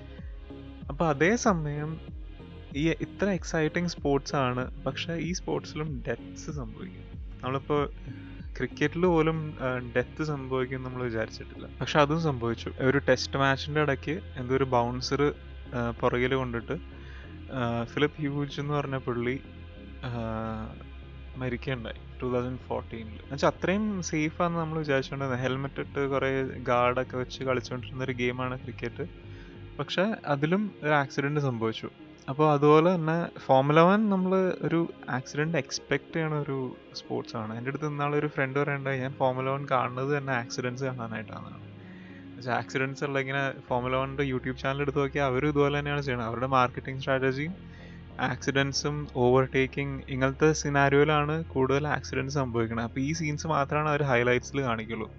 അപ്പോൾ അതേസമയം ഈ ഇത്ര എക്സൈറ്റിംഗ് സ്പോർട്സ് ആണ് പക്ഷേ ഈ സ്പോർട്സിലും ഡെത്ത്സ് സംഭവിക്കും നമ്മളിപ്പോൾ ക്രിക്കറ്റിൽ പോലും ഡെത്ത് സംഭവിക്കും നമ്മൾ വിചാരിച്ചിട്ടില്ല പക്ഷെ അതും സംഭവിച്ചു ഒരു ടെസ്റ്റ് മാച്ചിൻ്റെ ഇടയ്ക്ക് എന്തോ ഒരു ബൗൺസർ പുറകിൽ കൊണ്ടിട്ട് ആ, ഫിലിപ്പ് ഹ്യൂജ് എന്ന് പറഞ്ഞ പുള്ളി ആ, മരിക്കുകയുണ്ടായി ടൂ തൗസൻഡ് ഫോർട്ടീനിൽ എന്നുവെച്ചാൽ അത്രയും സേഫാന്ന് നമ്മൾ വിചാരിച്ചുകൊണ്ടിരുന്നത് ഹെൽമെറ്റ് ഇട്ട് കുറേ ഗാർഡൊക്കെ വെച്ച് കളിച്ചുകൊണ്ടിരുന്ന ഒരു ഗെയിമാണ് ക്രിക്കറ്റ് പക്ഷെ അതിലും ഒരു ആക്സിഡന്റ് സംഭവിച്ചു അപ്പോൾ അതുപോലെ തന്നെ ഫോമുല വൺ നമ്മൾ ഒരു ആക്സിഡന്റ് എക്സ്പെക്ട് ചെയ്യണ ഒരു സ്പോർട്സ് ആണ് എൻ്റെ അടുത്ത് ഇന്നാളെ ഒരു ഫ്രണ്ട് പറയണ്ടായി ഞാൻ ഫോമുല വൺ കാണുന്നത് തന്നെ ആക്സിഡൻസ് കാണാനായിട്ടാണ് ആക്സിഡൻസ് ഉള്ള ഇങ്ങനെ ഫോമുല വണ്ണിൻ്റെ യൂട്യൂബ് ചാനൽ എടുത്ത് നോക്കിയാൽ അവർ ഇതുപോലെ തന്നെയാണ് ചെയ്യണത് അവരുടെ മാർക്കറ്റിംഗ് സ്ട്രാറ്റജിയും ആക്സിഡൻസും ഓവർടേക്കിംഗ് ഇങ്ങനത്തെ സിനാരിയോയിലാണ് കൂടുതൽ ആക്സിഡൻസ് സംഭവിക്കുന്നത് അപ്പോൾ ഈ സീൻസ് മാത്രമാണ് അവർ ഹൈലൈറ്റ്സിൽ കാണിക്കുള്ളൂ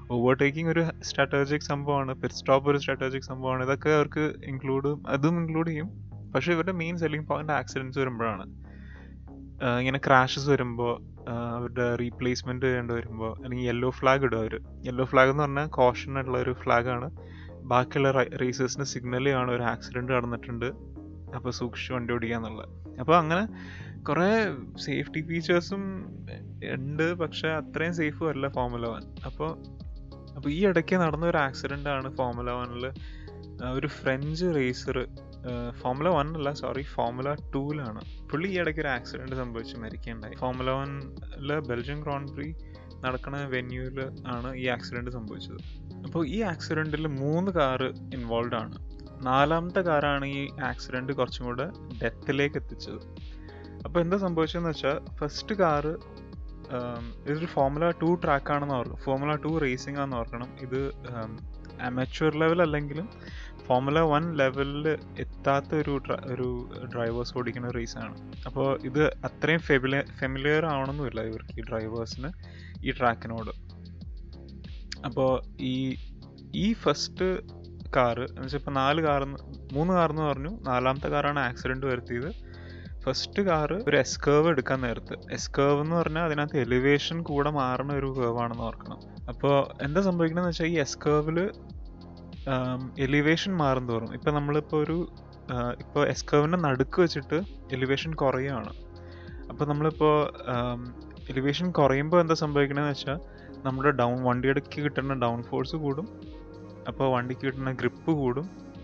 ഓവർടേക്കിംഗ് ഒരു സ്ട്രാറ്റജിക് സംഭവമാണ് പിറ്റ് സ്റ്റോപ്പ് ഒരു സ്ട്രാറ്റജിക് സംഭവമാണ് ഇതൊക്കെ അവർക്ക് ഇൻക്ലൂഡ് അതും ഇൻക്ലൂഡ് ചെയ്യും പക്ഷേ ഇവരുടെ മെയിൻ സെല്ലിംഗ് പോയിന്റ് ആക്സിഡൻസ് വരുമ്പോഴാണ് ആഹ് ഇങ്ങനെ ക്രാഷസ് വരുമ്പോൾ അവരുടെ റീപ്ലേസ്മെന്റ് ചെയ്യേണ്ടി വരുമ്പോൾ അല്ലെങ്കിൽ യെല്ലോ ഫ്ലാഗ് ഇടും അവർ യെല്ലോ ഫ്ലാഗ് എന്ന് പറഞ്ഞാൽ കോഷൻ ഉള്ള ഒരു ഫ്ലാഗാണ് ബാക്കിയുള്ള റേസേഴ്സിന് സിഗ്നൽ ചെയ്യാണ് ഒരു ആക്സിഡന്റ് നടന്നിട്ടുണ്ട് അപ്പോൾ സൂക്ഷിച്ച് വണ്ടി ഓടിക്കാന്നുള്ളത് അപ്പോൾ അങ്ങനെ കുറേ സേഫ്റ്റി ഫീച്ചേഴ്സും ഉണ്ട് പക്ഷെ അത്രയും സേഫും അല്ല ഫോമുല വൺ അപ്പോൾ അപ്പോൾ ഈ ഇടയ്ക്ക് നടന്ന ഒരു ആക്സിഡന്റ് ആണ് ഫോമുല വണ്ണിൽ ഒരു ഫ്രഞ്ച് റേസർ ഫോമുല വൺ അല്ല സോറി ഫോമുല ടൂലാണ് പുള്ളി ഈ ഇടയ്ക്ക് ഒരു ആക്സിഡന്റ് സംഭവിച്ച് മരിക്കുകയുണ്ടായി ഫോമുല വണ്ണില് ബെൽജിയം ഗ്രോണ്ട് പ്രീ നടക്കുന്ന വെന്യൂവിൽ ആണ് ഈ ആക്സിഡന്റ് സംഭവിച്ചത് അപ്പോൾ ഈ ആക്സിഡന്റിൽ മൂന്ന് കാറ് ഇൻവോൾവ് ആണ് നാലാമത്തെ കാറാണ് ഈ ആക്സിഡന്റ് കുറച്ചും കൂടെ ഡെത്തിലേക്ക് എത്തിച്ചത് അപ്പോൾ എന്താ സംഭവിച്ചതെന്ന് വെച്ചാൽ ഫസ്റ്റ് കാറ് ഇതൊരു ഫോമുല ടു ട്രാക്ക് ആണെന്ന് ഓർക്കണം ഫോമുല ടു റേസിംഗ് ആണെന്ന് ഓർക്കണം ഇത് അമച്വർ ലെവൽ അല്ലെങ്കിലും ഫോമുല വൺ ലെവലിൽ എത്താത്ത ഒരു ഡ്ര- ഒരു ഡ്രൈവേഴ്സ് ഓടിക്കുന്ന റേസാണ് അപ്പോൾ ഇത് അത്രയും ഫെമിലിയർ ഫെമിലിയർ ആവണമെന്നില്ല ഇവർക്ക് ഈ ഡ്രൈവേഴ്സിന് ഈ ട്രാക്കിനോട് അപ്പോൾ ഈ ഈ ഫസ്റ്റ് കാറ് എന്ന് വെച്ചാൽ ഇപ്പോൾ നാല് കാർ മൂന്ന് കാറെന്ന് പറഞ്ഞു നാലാമത്തെ കാറാണ് ആക്സിഡന്റ് വരുത്തിയത് ഫസ്റ്റ് കാറ് ഒരു എസ് കേവ് എടുക്കാൻ നേരത്ത് എസ് കേവ് എന്ന് പറഞ്ഞാൽ അതിനകത്ത് എലിവേഷൻ കൂടെ മാറുന്ന ഒരു കേവ് ആണെന്ന് ഓർക്കണം അപ്പോൾ എന്താ സംഭവിക്കണമെന്ന് വെച്ചാൽ ഈ എസ് കേവിൽ എലിവേഷൻ മാറും തോറും ഇപ്പം നമ്മളിപ്പോൾ ഒരു ഇപ്പോൾ എസ് കേവിൻ്റെ നടുക്ക് വെച്ചിട്ട് എലിവേഷൻ കുറയുകയാണ് അപ്പോൾ നമ്മളിപ്പോൾ എലിവേഷൻ കുറയുമ്പോൾ എന്താ സംഭവിക്കണമെന്ന് വെച്ചാൽ നമ്മുടെ ഡൗൺ വണ്ടിയിടയ്ക്ക് കിട്ടുന്ന ഡൗൺ ഫോഴ്സ് കൂടും അപ്പോൾ വണ്ടിക്ക് കിട്ടുന്ന ഗ്രിപ്പ് കൂടും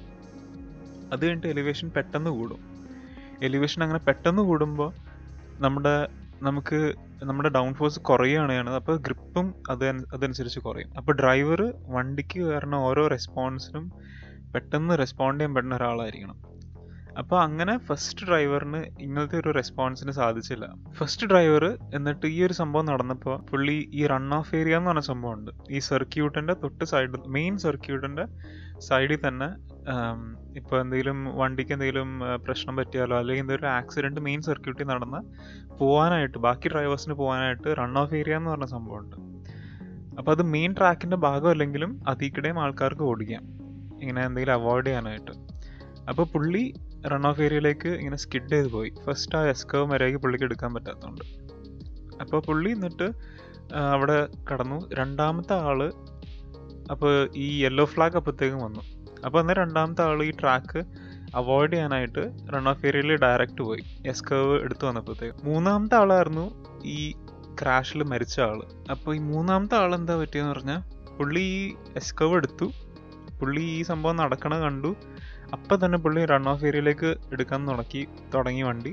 അത് കഴിഞ്ഞിട്ട് എലിവേഷൻ പെട്ടെന്ന് കൂടും എലിവേഷൻ അങ്ങനെ പെട്ടെന്ന് കൂടുമ്പോൾ നമ്മുടെ നമുക്ക് നമ്മുടെ ഡൗൺ ഫോഴ്സ് കുറയുകയാണ് ചെയ്യണത് അപ്പോൾ ഗ്രിപ്പും അത് അതനുസരിച്ച് കുറയും അപ്പോൾ ഡ്രൈവർ വണ്ടിക്ക് കാരണം ഓരോ റെസ്പോൺസിനും പെട്ടെന്ന് റെസ്പോണ്ട് ചെയ്യാൻ പറ്റുന്ന ഒരാളായിരിക്കണം അപ്പോൾ അങ്ങനെ ഫസ്റ്റ് ഡ്രൈവറിന് ഇങ്ങനത്തെ ഒരു റെസ്പോൺസിന് സാധിച്ചില്ല ഫസ്റ്റ് ഡ്രൈവർ എന്നിട്ട് ഈ ഒരു സംഭവം നടന്നപ്പോൾ പുള്ളി ഈ റൺ ഓഫ് ഏരിയ എന്ന് പറഞ്ഞ സംഭവമുണ്ട് ഈ സർക്യൂട്ടിന്റെ തൊട്ട് സൈഡ് മെയിൻ സർക്യൂട്ടിന്റെ സൈഡിൽ തന്നെ ഇപ്പോൾ എന്തെങ്കിലും വണ്ടിക്ക് എന്തെങ്കിലും പ്രശ്നം പറ്റിയാലോ അല്ലെങ്കിൽ എന്തെങ്കിലും ആക്സിഡന്റ് മെയിൻ സർക്യൂട്ടിൽ നടന്ന് പോകാനായിട്ട് ബാക്കി ഡ്രൈവേഴ്സിന് പോകാനായിട്ട് റൺ ഓഫ് ഏരിയ എന്ന് പറഞ്ഞ സംഭവമുണ്ട് അപ്പോൾ അത് മെയിൻ ട്രാക്കിന്റെ ഭാഗമല്ലെങ്കിലും അതിക്കിടെയും ആൾക്കാർക്ക് ഓടിക്കാം ഇങ്ങനെ എന്തെങ്കിലും അവോയ്ഡ് ചെയ്യാനായിട്ട് അപ്പോൾ പുള്ളി റൺ ഓഫ് ഏരിയയിലേക്ക് ഇങ്ങനെ സ്കിഡ് ചെയ്ത് പോയി ഫസ്റ്റ് ആ എസ്കവ് വരെയൊക്കെ പുള്ളിക്ക് എടുക്കാൻ പറ്റാത്തതുകൊണ്ട് അപ്പോൾ പുള്ളി എന്നിട്ട് അവിടെ കടന്നു രണ്ടാമത്തെ ആള് അപ്പോൾ ഈ യെല്ലോ ഫ്ലാഗ് അപ്പോഴത്തേക്കും വന്നു അപ്പോൾ അന്നേരം രണ്ടാമത്തെ ആൾ ഈ ട്രാക്ക് അവോയ്ഡ് ചെയ്യാനായിട്ട് റൺ ഓഫ് ഏരിയയിൽ ഡയറക്റ്റ് പോയി എസ് കർവ് എടുത്തു വന്നപ്പോഴത്തേക്ക് മൂന്നാമത്തെ ആളായിരുന്നു ഈ ക്രാഷിൽ മരിച്ച ആള് അപ്പോൾ ഈ മൂന്നാമത്തെ ആൾ എന്താ പറ്റിയെന്ന് പറഞ്ഞാൽ പുള്ളി ഈ എസ് കർവ് എടുത്തു പുള്ളി ഈ സംഭവം നടക്കണ കണ്ടു അപ്പം തന്നെ പുള്ളി റൺ ഓഫ് ഏരിയയിലേക്ക് എടുക്കാൻ തുടക്കി തുടങ്ങി വണ്ടി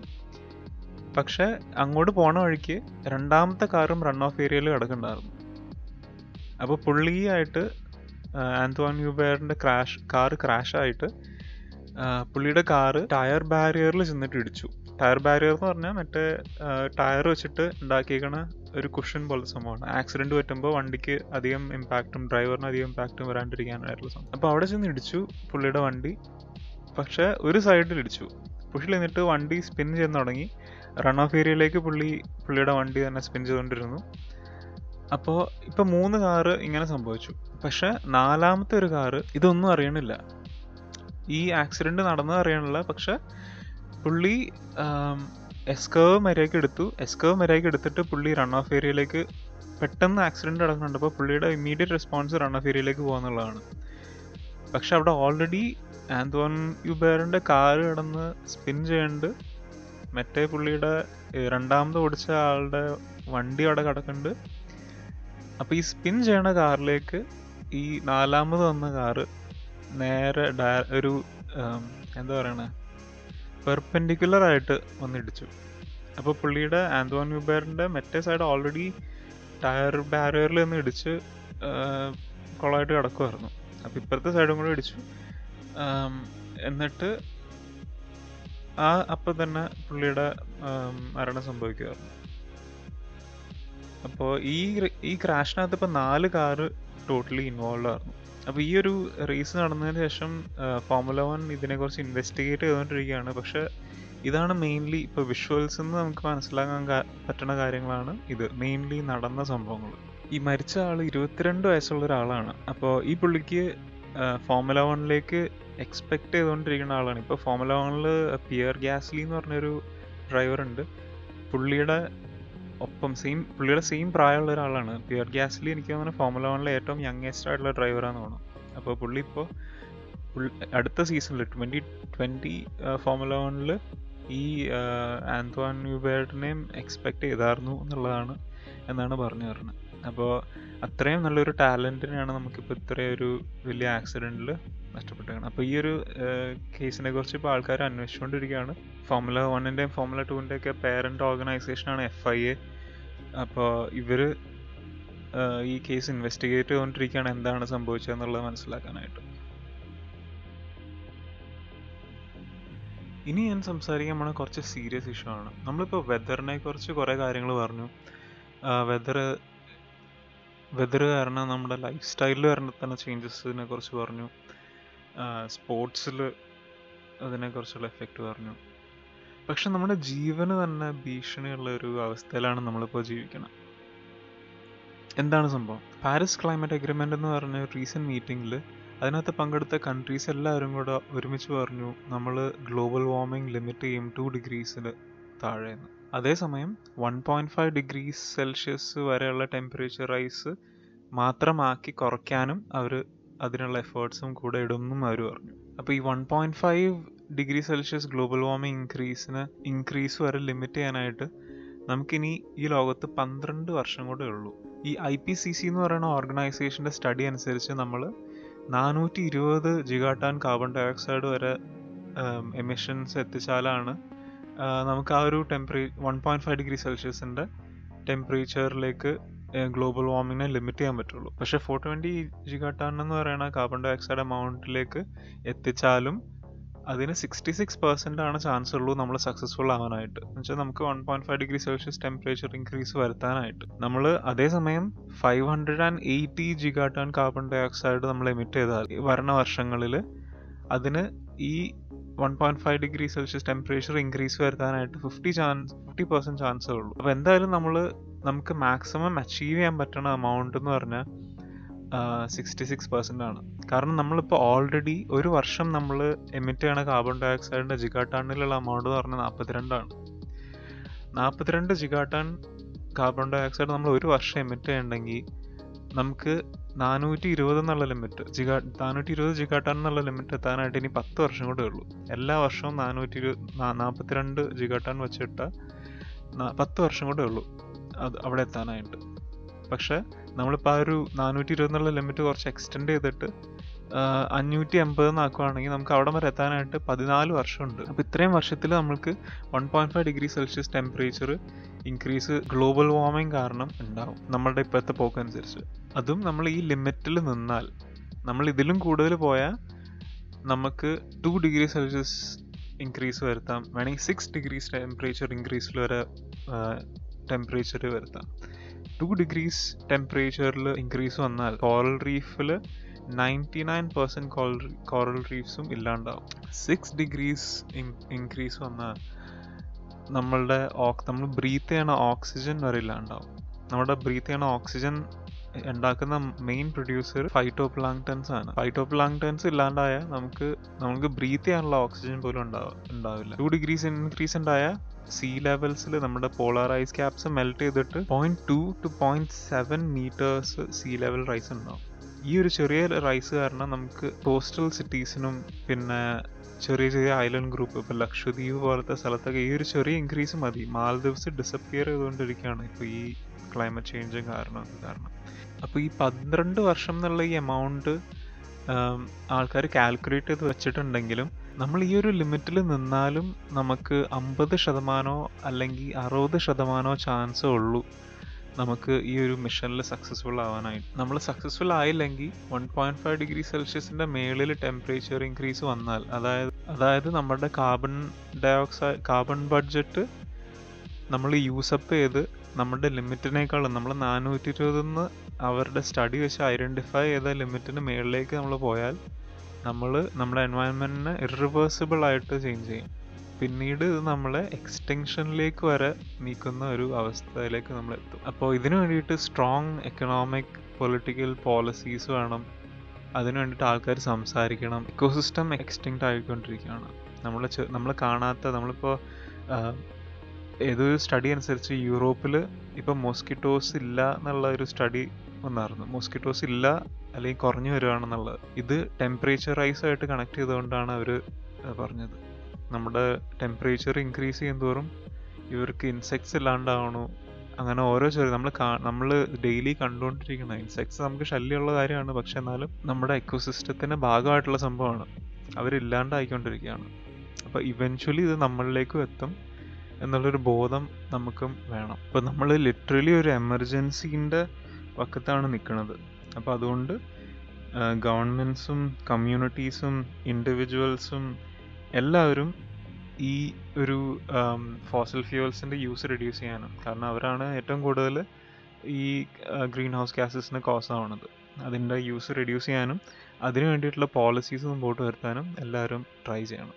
പക്ഷെ അങ്ങോട്ട് പോണ വഴിക്ക് രണ്ടാമത്തെ കാറും റൺ ഓഫ് ഏരിയയിൽ കിടക്കുന്നുണ്ടായിരുന്നു അപ്പോൾ പുള്ളിയായിട്ട് ആന്റോൺ യൂബേറിന്റെ ക്രാഷ് കാർ ക്രാഷ് ആയിട്ട് പുള്ളിയുടെ കാറ് ടയർ ബാരിയറിൽ ചെന്നിട്ട് ഇടിച്ചു ടയർ ബാരിയർ എന്ന് പറഞ്ഞാൽ മറ്റേ ടയർ വെച്ചിട്ട് ഉണ്ടാക്കിയേക്കണ ഒരു കുഷൻ പോലത്തെ സംഭവമാണ് ആക്സിഡന്റ് പറ്റുമ്പോൾ വണ്ടിക്ക് അധികം ഇമ്പാക്റ്റും ഡ്രൈവറിന് അധികം ഇമ്പാക്റ്റും വരാണ്ടിരിക്കാനായിട്ടുള്ള സംഭവം അപ്പോൾ അവിടെ ചെന്ന് ഇടിച്ചു പുള്ളിയുടെ വണ്ടി പക്ഷെ ഒരു സൈഡിൽ ഇടിച്ചു പുള്ളി എന്നിട്ട് വണ്ടി സ്പിൻ ചെയ്യാൻ തുടങ്ങി റൺ ഓഫ് ഏരിയയിലേക്ക് പുള്ളി പുള്ളിയുടെ വണ്ടി തന്നെ സ്പിൻ ചെയ്തുകൊണ്ടിരുന്നു അപ്പോൾ ഇപ്പൊ മൂന്ന് കാറ് ഇങ്ങനെ സംഭവിച്ചു പക്ഷെ നാലാമത്തെ ഒരു കാറ് ഇതൊന്നും അറിയണില്ല ഈ ആക്സിഡന്റ് നടന്നത് അറിയണില്ല പക്ഷെ പുള്ളി എസ്കേവ് മര്യാദയ്ക്ക് എടുത്തു എസ്കേവ് മര്യാദയ്ക്ക് എടുത്തിട്ട് പുള്ളി റൺ ഓഫ് ഏരിയയിലേക്ക് പെട്ടെന്ന് ആക്സിഡന്റ് നടക്കുന്നുണ്ട് അപ്പോൾ പുള്ളിയുടെ ഇമ്മീഡിയറ്റ് റെസ്പോൺസ് റൺ ഓഫ് ഏരിയയിലേക്ക് പോകുന്നുള്ളതാണ് പക്ഷെ അവിടെ ഓൾറെഡി ആന്തോൺ യുബേറിന്റെ കാറ് കിടന്ന് സ്പിൻ ചെയ്യേണ്ട മറ്റേ പുള്ളിയുടെ രണ്ടാമത് ഓടിച്ച ആളുടെ വണ്ടി അവിടെ കിടക്കുന്നുണ്ട് അപ്പൊ ഈ സ്പിൻ ചെയ്യണ കാറിലേക്ക് ഈ നാലാമത് വന്ന കാറ് നേരെ ഒരു എന്താ പറയണേ പെർപെൻഡിക്കുലർ ആയിട്ട് വന്നിടിച്ചു അപ്പോൾ പുള്ളിയുടെ ആന്തോൺ യുബേറിന്റെ മറ്റേ സൈഡ് ഓൾറെഡി ടയർ ബാരിയറിൽ നിന്ന് ഇടിച്ച് കൊളായിട്ട് കിടക്കുമായിരുന്നു അപ്പൊ ഇപ്പുറത്തെ സൈഡും കൂടെ ഇടിച്ചു എന്നിട്ട് ആ അപ്പം തന്നെ പുള്ളിയുടെ മരണം സംഭവിക്കുമായിരുന്നു അപ്പോൾ ഈ ഈ ക്രാഷിനകത്ത് ഇപ്പോൾ നാല് കാറ് ടോട്ടലി ഇൻവോൾവ് ആയിരുന്നു അപ്പോൾ ഈ ഒരു റേസ് നടന്നതിന് ശേഷം ഫോമുല വൺ ഇതിനെക്കുറിച്ച് ഇൻവെസ്റ്റിഗേറ്റ് ചെയ്തുകൊണ്ടിരിക്കുകയാണ് പക്ഷെ ഇതാണ് മെയിൻലി ഇപ്പോൾ വിഷ്വൽസ് നിന്ന് നമുക്ക് മനസ്സിലാക്കാൻ പറ്റുന്ന കാര്യങ്ങളാണ് ഇത് മെയിൻലി നടന്ന സംഭവങ്ങൾ ഈ മരിച്ച ആൾ ഇരുപത്തിരണ്ട് വയസ്സുള്ള ഒരാളാണ് അപ്പോൾ ഈ പുള്ളിക്ക് ഫോമുല വണ്ണിലേക്ക് എക്സ്പെക്ട് ചെയ്തുകൊണ്ടിരിക്കുന്ന ആളാണ് ഇപ്പോൾ ഫോമുല വണ്ണിൽ പിയർ ഗ്യാസ്ലി എന്ന് പറഞ്ഞൊരു ഡ്രൈവർ ഉണ്ട് പുള്ളിയുടെ ഒപ്പം സെയിം പുള്ളിയുടെ സെയിം പ്രായമുള്ള ഒരാളാണ് പിയർ ഗ്യാസ്ലി എനിക്ക് തോന്നുന്നു ഫോമുല വണ്ണിലെ ഏറ്റവും യങ്ങസ്റ്റ് ആയിട്ടുള്ള ഡ്രൈവറാന്ന് തോന്നുന്നു അപ്പോൾ പുള്ളി ഇപ്പോൾ അടുത്ത സീസണിൽ ട്വൻറ്റി ട്വൻറ്റി ഫോമുല വണ്ണിൽ ഈ ആന്ത്വാൻ ന്യൂബേർട്ടിനെയും എക്സ്പെക്ട് ചെയ്തായിരുന്നു എന്നുള്ളതാണ് എന്നാണ് പറഞ്ഞു വരുന്നത് അപ്പോൾ അത്രയും നല്ലൊരു ടാലൻറ്റിനെയാണ് നമുക്കിപ്പോൾ ഇത്രയും ഒരു വലിയ ആക്സിഡൻറ്റിൽ നഷ്ടപ്പെട്ടത് അപ്പോൾ ഈ ഒരു കേസിനെ കുറിച്ച് ഇപ്പോൾ ആൾക്കാർ അന്വേഷിച്ചുകൊണ്ടിരിക്കുകയാണ് ഫോമുല വണ്ണിൻ്റെയും ഫോമുല ടുവിൻ്റെ ഒക്കെ പേരൻറ്റ് ഓർഗനൈസേഷനാണ് എഫ് ഐ എ അപ്പോൾ ഇവർ ഈ കേസ് ഇൻവെസ്റ്റിഗേറ്റ് ചെയ്തുകൊണ്ടിരിക്കുകയാണ് എന്താണ് സംഭവിച്ചതെന്നുള്ളത് മനസ്സിലാക്കാനായിട്ട് ഇനി ഞാൻ സംസാരിക്കാൻ പോണ കുറച്ച് സീരിയസ് ഇഷ്യൂ ആണ് നമ്മളിപ്പോൾ വെതറിനെ കുറിച്ച് കുറേ കാര്യങ്ങൾ പറഞ്ഞു വെതർ വെതർ കാരണം നമ്മുടെ ലൈഫ് സ്റ്റൈലിൽ വരുന്ന തന്നെ ചേഞ്ചസിനെ കുറിച്ച് പറഞ്ഞു സ്പോർട്സിൽ അതിനെക്കുറിച്ചുള്ള എഫക്റ്റ് പറഞ്ഞു പക്ഷെ നമ്മുടെ ജീവന് തന്നെ ഭീഷണിയുള്ള ഒരു അവസ്ഥയിലാണ് നമ്മളിപ്പോൾ ജീവിക്കുന്നത് എന്താണ് സംഭവം പാരീസ് ക്ലൈമറ്റ് അഗ്രിമെൻ്റ് എന്ന് പറഞ്ഞ റീസെൻറ്റ് മീറ്റിങ്ങിൽ അതിനകത്ത് പങ്കെടുത്ത കൺട്രീസ് എല്ലാവരും കൂടെ ഒരുമിച്ച് പറഞ്ഞു നമ്മൾ ഗ്ലോബൽ വാർമിംഗ് ലിമിറ്റ് ചെയ്യും ടു ഡിഗ്രീസിൽ താഴെന്ന് അതേസമയം one point five degrees Celsius വരെയുള്ള ടെമ്പറേച്ചർ റൈസ് മാത്രമാക്കി കുറയ്ക്കാനും അവർ അതിനുള്ള എഫേർട്സും കൂടെ ഇടുമെന്നും അവർ പറഞ്ഞു അപ്പോൾ ഈ one point five degree Celsius global warming ഇൻക്രീസിന് ഇൻക്രീസ് വരെ ലിമിറ്റ് ചെയ്യാനായിട്ട് നമുക്കിനി ഈ ലോകത്ത് പന്ത്രണ്ട് വർഷം കൂടെ ഉള്ളൂ ഈ ഐ പി സി സി എന്ന് പറയുന്ന ഓർഗനൈസേഷൻ്റെ സ്റ്റഡി അനുസരിച്ച് നമ്മൾ നാനൂറ്റി ഇരുപത് ജിഗാട്ടാൻ കാർബൺ ഡയോക്സൈഡ് വരെ എമിഷൻസ് എത്തിച്ചാലാണ് നമുക്ക് ആ ഒരു ടെമ്പറേ വൺ പോയിൻറ്റ് ഫൈവ് ഡിഗ്രി സെൽഷ്യസിൻ്റെ ടെമ്പറേച്ചറിലേക്ക് ഗ്ലോബൽ വാർമിങ്ങിനെ ലിമിറ്റ് ചെയ്യാൻ പറ്റുള്ളൂ പക്ഷേ ഫോർ ട്വൻറ്റി ജിഗാട്ടാൻ എന്ന് പറയുന്ന കാർബൺ ഡയോക്സൈഡ് എമൗണ്ടിലേക്ക് എത്തിച്ചാലും അതിന് സിക്സ്റ്റി സിക്സ് പെർസെൻ്റ് ആണ് ചാൻസ് ഉള്ളൂ നമ്മൾ സക്സസ്ഫുൾ ആവാനായിട്ട് എന്നുവെച്ചാൽ നമുക്ക് one point five degree Celsius temperature increase വരുത്താനായിട്ട് നമ്മൾ അതേസമയം five hundred and eighty gigatonne carbon dioxide നമ്മൾ എമിറ്റ് ചെയ്താൽ വരണ വർഷങ്ങളിൽ അതിന് ഈ one point five degree Celsius temperature increase വരുത്താനായിട്ട് ഫിഫ്റ്റി ചാൻസ് ഫിഫ്റ്റി പെർസെൻറ്റ് ചാൻസേ ഉള്ളൂ അപ്പോൾ എന്തായാലും നമ്മൾ നമുക്ക് മാക്സിമം അച്ചീവ് ചെയ്യാൻ പറ്റുന്ന എമൗണ്ട് എന്ന് പറഞ്ഞാൽ സിക്സ്റ്റി സിക്സ് പെർസെൻ്റ് ആണ് കാരണം നമ്മളിപ്പോൾ ഓൾറെഡി ഒരു വർഷം നമ്മൾ എമിറ്റ് ചെയ്യണ കാർബൺ ഡൈ ഓക്സൈഡിൻ്റെ ജിഗാട്ടാണിലുള്ള എമൗണ്ട് എന്ന് പറഞ്ഞാൽ നാൽപ്പത്തിരണ്ടാണ് നാൽപ്പത്തിരണ്ട് ജിഗാട്ടാൻ കാർബൺ ഡൈ ഓക്സൈഡ് നമ്മൾ ഒരു വർഷം എമിറ്റ് ചെയ്യണമെങ്കിൽ നമുക്ക് നാനൂറ്റി ഇരുപത് എന്നുള്ള ലിമിറ്റ് ജിഗാ നാനൂറ്റി ഇരുപത് ജിഗാട്ടാൻ എന്നുള്ള ലിമിറ്റ് എത്താനായിട്ട് ഇനി പത്ത് വർഷം കൂടെ ഉള്ളൂ എല്ലാ വർഷവും നാനൂറ്റി ഇരുപത് നാൽപ്പത്തിരണ്ട് ജിഗാട്ടാൻ വെച്ചിട്ട് പത്ത് വർഷം കൂടെ ഉള്ളൂ അത് അവിടെ എത്താനായിട്ട് പക്ഷെ നമ്മളിപ്പോൾ ആ ഒരു നാനൂറ്റി ഇരുപത് എന്നുള്ള ലിമിറ്റ് കുറച്ച് എക്സ്റ്റെൻഡ് ചെയ്തിട്ട് അഞ്ഞൂറ്റി എൺപത് എന്നാക്കുവാണെങ്കിൽ നമുക്ക് അവിടെ വരെ എത്താനായിട്ട് പതിനാല് വർഷമുണ്ട് അപ്പോൾ ഇത്രയും വർഷത്തിൽ നമ്മൾക്ക് one point five degree Celsius temperature increase global warming കാരണം ഉണ്ടാവും നമ്മളുടെ ഇപ്പോഴത്തെ പോക്കനുസരിച്ച് അതും നമ്മൾ ഈ ലിമിറ്റിൽ നിന്നാൽ നമ്മൾ ഇതിലും കൂടുതൽ പോയാൽ നമുക്ക് ടു ഡിഗ്രി സെൽഷ്യസ് ഇൻക്രീസ് വരുത്താം വേണമെങ്കിൽ സിക്സ് ഡിഗ്രീസ് ടെമ്പറേച്ചർ ഇൻക്രീസിൽ വരെ ടെമ്പറേച്ചർ വരുത്താം ടു ഡിഗ്രീസ് ടെമ്പറേച്ചറിൽ ഇൻക്രീസ് വന്നാൽ കോറൽ റീഫിൽ ninety nine percent coral coral റീഫ്സും ഇല്ലാണ്ടാവും സിക്സ് ഡിഗ്രീസ് ഇൻക്രീസ് വന്നാൽ നമ്മളുടെ നമ്മൾ ബ്രീത്ത് ചെയ്യണ ഓക്സിജൻ വരെ ഇല്ലാണ്ടാവും നമ്മുടെ ബ്രീത്ത് ചെയ്യണ ഓക്സിജൻ ഉണ്ടാക്കുന്ന മെയിൻ പ്രൊഡ്യൂസർ ഫൈറ്റോ പ്ലാങ്ടൻസ് ആണ് ഫൈറ്റോ പ്ലാങ്ടൻസ് ഇല്ലാണ്ടായാൽ നമുക്ക് നമുക്ക് ബ്രീത്ത് ചെയ്യാനുള്ള ഓക്സിജൻ പോലും ഉണ്ടാവും ഉണ്ടാവില്ല ടു ഡിഗ്രീസ് ഇൻക്രീസ് ഉണ്ടായ സീ ലെവൽസിൽ നമ്മുടെ പോളാർ ഐസ് ക്യാപ്സ് മെൽറ്റ് ചെയ്തിട്ട് point two two point seven metres sea level rise ഉണ്ടാവും ഈ ഒരു ചെറിയ റൈസ് കാരണം നമുക്ക് കോസ്റ്റൽ സിറ്റീസിനും പിന്നെ ചെറിയ ചെറിയ ഐലൻഡ് ഗ്രൂപ്പ് ഇപ്പോൾ ലക്ഷദ്വീപ് പോലത്തെ സ്ഥലത്തൊക്കെ ഈ ഒരു ചെറിയ ഇൻക്രീസ് മതി മാലദ്വീപ്സ് ഡിസപ്പിയർ ചെയ്തുകൊണ്ടിരിക്കുകയാണ് ഇപ്പോൾ ഈ ക്ലൈമറ്റ് ചേഞ്ചും കാരണം കാരണം അപ്പോൾ ഈ പന്ത്രണ്ട് വർഷം എന്നുള്ള ഈ എമൗണ്ട് ആൾക്കാർ കാൽക്കുലേറ്റ് ചെയ്ത് വെച്ചിട്ടുണ്ടെങ്കിലും നമ്മൾ ഈ ഒരു ലിമിറ്റിൽ നിന്നാലും നമുക്ക് അമ്പത് ശതമാനമോ അല്ലെങ്കിൽ അറുപത് ശതമാനമോ ചാൻസേ ഉള്ളൂ നമുക്ക് ഈ ഒരു മിഷനിൽ സക്സസ്ഫുൾ ആവാനായിട്ട് നമ്മൾ സക്സസ്ഫുൾ ആയില്ലെങ്കിൽ വൺ പോയിന്റ് ഫൈവ് ഡിഗ്രി സെൽഷ്യസിന്റെ മേളിൽ ടെമ്പറേച്ചർ ഇൻക്രീസ് വന്നാൽ അതായത് അതായത് നമ്മുടെ കാർബൺ ഡയോക്സൈഡ് കാർബൺ ബഡ്ജറ്റ് നമ്മൾ യൂസപ്പ് ചെയ്ത് നമ്മുടെ ലിമിറ്റിനേക്കാളും നമ്മൾ നാനൂറ്റി ഇരുപതെന്ന് അവരുടെ സ്റ്റഡി വെച്ച് ഐഡൻറ്റിഫൈ ചെയ്ത ലിമിറ്റിന് മേളിലേക്ക് നമ്മൾ പോയാൽ നമ്മൾ നമ്മുടെ എൻവയൺമെൻറ്റിനെ ഇറിവേഴ്സിബിൾ ആയിട്ട് ചേഞ്ച് ചെയ്യും പിന്നീട് ഇത് നമ്മളെ എക്സ്റ്റെൻഷനിലേക്ക് വരെ നീക്കുന്ന ഒരു അവസ്ഥയിലേക്ക് നമ്മൾ എത്തും അപ്പോൾ ഇതിനു വേണ്ടിയിട്ട് സ്ട്രോങ് എക്കണോമിക് പൊളിറ്റിക്കൽ പോളിസീസ് വേണം അതിനു വേണ്ടിയിട്ട് ആൾക്കാർ സംസാരിക്കണം ഇക്കോസിസ്റ്റം എക്സ്റ്റിങ്ക്റ്റ് ആയിക്കൊണ്ടിരിക്കുകയാണ് നമ്മൾ നമ്മൾ കാണാത്ത നമ്മളിപ്പോൾ ഏതൊരു സ്റ്റഡി അനുസരിച്ച് യൂറോപ്പിൽ ഇപ്പം മോസ്കിറ്റോസ് ഇല്ല എന്നുള്ള ഒരു സ്റ്റഡി വന്നായിരുന്നു മോസ്കിറ്റോസ് ഇല്ല അല്ലെങ്കിൽ കുറഞ്ഞു വരുവാണെന്നുള്ളത് ഇത് ടെമ്പറേച്ചർ റൈസ് ആയിട്ട് കണക്ട് ചെയ്തുകൊണ്ടാണ് അവർ പറഞ്ഞത് നമ്മുടെ ടെമ്പറേച്ചർ ഇൻക്രീസ് ചെയ്യുന്തോറും ഇവർക്ക് ഇൻസെക്ട്സ് ഇല്ലാണ്ടാവണു അങ്ങനെ ഓരോ ചെറിയ നമ്മൾ നമ്മൾ ഡെയിലി കണ്ടുകൊണ്ടിരിക്കുന്ന ഇൻസെക്ട്സ് നമുക്ക് ശല്യമുള്ള കാര്യമാണ് പക്ഷെ എന്നാലും നമ്മുടെ എക്കോസിസ്റ്റത്തിന്റെ ഭാഗമായിട്ടുള്ള സംഭവമാണ് അവരില്ലാണ്ടായിക്കൊണ്ടിരിക്കുകയാണ് അപ്പോൾ ഇവൻച്വലി ഇത് നമ്മളിലേക്കും എത്തും എന്നുള്ളൊരു ബോധം നമുക്കും വേണം അപ്പോൾ നമ്മൾ ലിറ്ററലി ഒരു എമർജൻസീൻ്റെ വക്കത്താണ് നിൽക്കുന്നത് അപ്പോൾ അതുകൊണ്ട് ഗവൺമെൻറ്സും കമ്മ്യൂണിറ്റീസും ഇൻഡിവിജ്വൽസും എല്ലാവരും ഈ ഒരു ഫോസൽ ഫ്യൂവൽസിൻ്റെ യൂസ് റെഡ്യൂസ് ചെയ്യാനും കാരണം അവരാണ് ഏറ്റവും കൂടുതൽ ഈ ഗ്രീൻ ഹൗസ് ഗ്യാസസിന് കോസ് ആവുന്നത് അതിൻ്റെ യൂസ് റെഡ്യൂസ് ചെയ്യാനും അതിനു വേണ്ടിയിട്ടുള്ള പോളിസീസ് മുമ്പോട്ട് വരുത്താനും എല്ലാവരും ട്രൈ ചെയ്യണം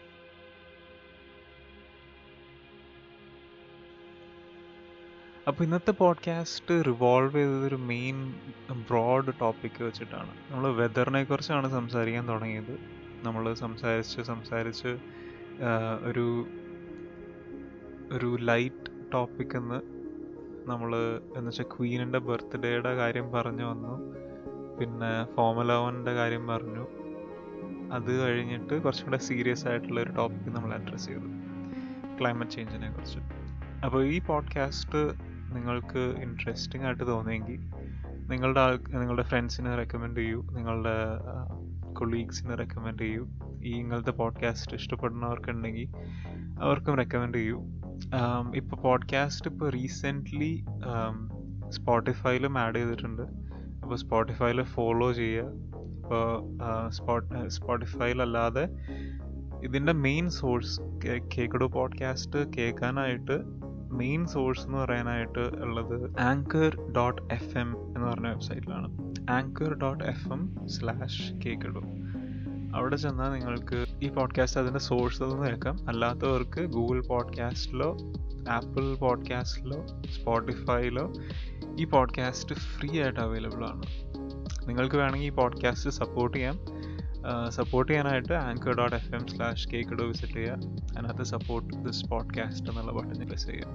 അപ്പോൾ ഇന്നത്തെ പോഡ്കാസ്റ്റ് റിവോൾവ് ചെയ്തതൊരു മെയിൻ ബ്രോഡ് ടോപ്പിക്ക് വെച്ചിട്ടാണ് നമ്മൾ വെതറിനെ കുറിച്ചാണ് സംസാരിക്കാൻ തുടങ്ങിയത് നമ്മൾ സംസാരിച്ച് സംസാരിച്ച് ഒരു ഒരു ലൈറ്റ് ടോപ്പിക് എന്ന് നമ്മൾ എന്ന് വെച്ചാൽ ക്വീനിൻ്റെ ബർത്ത്ഡേയുടെ കാര്യം പറഞ്ഞു വന്നു പിന്നെ ഫോമുല വണ്ണിൻ്റെ കാര്യം പറഞ്ഞു അത് കഴിഞ്ഞിട്ട് കുറച്ചും കൂടെ സീരിയസ് ആയിട്ടുള്ള ഒരു ടോപ്പിക് നമ്മൾ അഡ്രസ്സ് ചെയ്തു ക്ലൈമറ്റ് ചേഞ്ചിനെ കുറിച്ച് അപ്പോൾ ഈ പോഡ്കാസ്റ്റ് നിങ്ങൾക്ക് ഇൻട്രസ്റ്റിംഗ് ആയിട്ട് തോന്നിയെങ്കിൽ നിങ്ങളുടെ ആൾ നിങ്ങളുടെ ഫ്രണ്ട്സിന് റെക്കമെൻഡ് ചെയ്യൂ നിങ്ങളുടെ കൊളീഗ്സിന് റെക്കമെൻഡ് ചെയ്യൂ ഈ ഇങ്ങനത്തെ പോഡ്കാസ്റ്റ് ഇഷ്ടപ്പെടുന്നവർക്കുണ്ടെങ്കിൽ അവർക്കും റെക്കമെൻഡ് ചെയ്യൂ ഇപ്പോൾ പോഡ്കാസ്റ്റ് ഇപ്പോൾ റീസെൻ്റ്ലി സ്പോട്ടിഫൈയിലും ആഡ് ചെയ്തിട്ടുണ്ട് അപ്പോൾ സ്പോട്ടിഫൈയിൽ ഫോളോ ചെയ്യുക ഇപ്പോൾ സ്പോട്ട് സ്പോട്ടിഫൈയിലല്ലാതെ ഇതിൻ്റെ മെയിൻ സോഴ്സ് കേക്കഡു പോഡ്കാസ്റ്റ് കേൾക്കാനായിട്ട് മെയിൻ സോഴ്സ് എന്ന് പറയാനായിട്ട് ഉള്ളത് ആങ്കർ ഡോട്ട് എഫ് എം എന്ന് പറഞ്ഞ വെബ്സൈറ്റിലാണ് anchor dot F M slash കേക്കഡു അവിടെ ചെന്നാൽ നിങ്ങൾക്ക് ഈ പോഡ്കാസ്റ്റ് അതിൻ്റെ സോഴ്സിൽ നിന്ന് കേൾക്കാം അല്ലാത്തവർക്ക് ഗൂഗിൾ പോഡ്കാസ്റ്റിലോ ആപ്പിൾ പോഡ്കാസ്റ്റിലോ സ്പോട്ടിഫൈയിലോ ഈ പോഡ്കാസ്റ്റ് ഫ്രീ ആയിട്ട് അവൈലബിൾ ആണ് നിങ്ങൾക്ക് വേണമെങ്കിൽ ഈ പോഡ്കാസ്റ്റ് സപ്പോർട്ട് ചെയ്യാം സപ്പോർട്ട് ചെയ്യാനായിട്ട് anchor dot F M slash കേക്കഡോ വിസിറ്റ് ചെയ്യുക അതിനകത്ത് സപ്പോർട്ട് ദിസ് പോഡ്കാസ്റ്റ് എന്നുള്ള ബട്ടൺ പ്രസ് ചെയ്യുക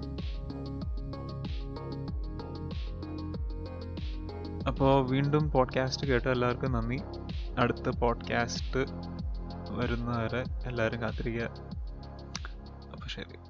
അപ്പോൾ വീണ്ടും പോഡ്കാസ്റ്റ് കേട്ട എല്ലാവർക്കും നന്ദി അടുത്ത പോഡ്കാസ്റ്റ് വരുന്നവരെ എല്ലാവരും കാത്തിരിക്കുക അപ്പോൾ ശരി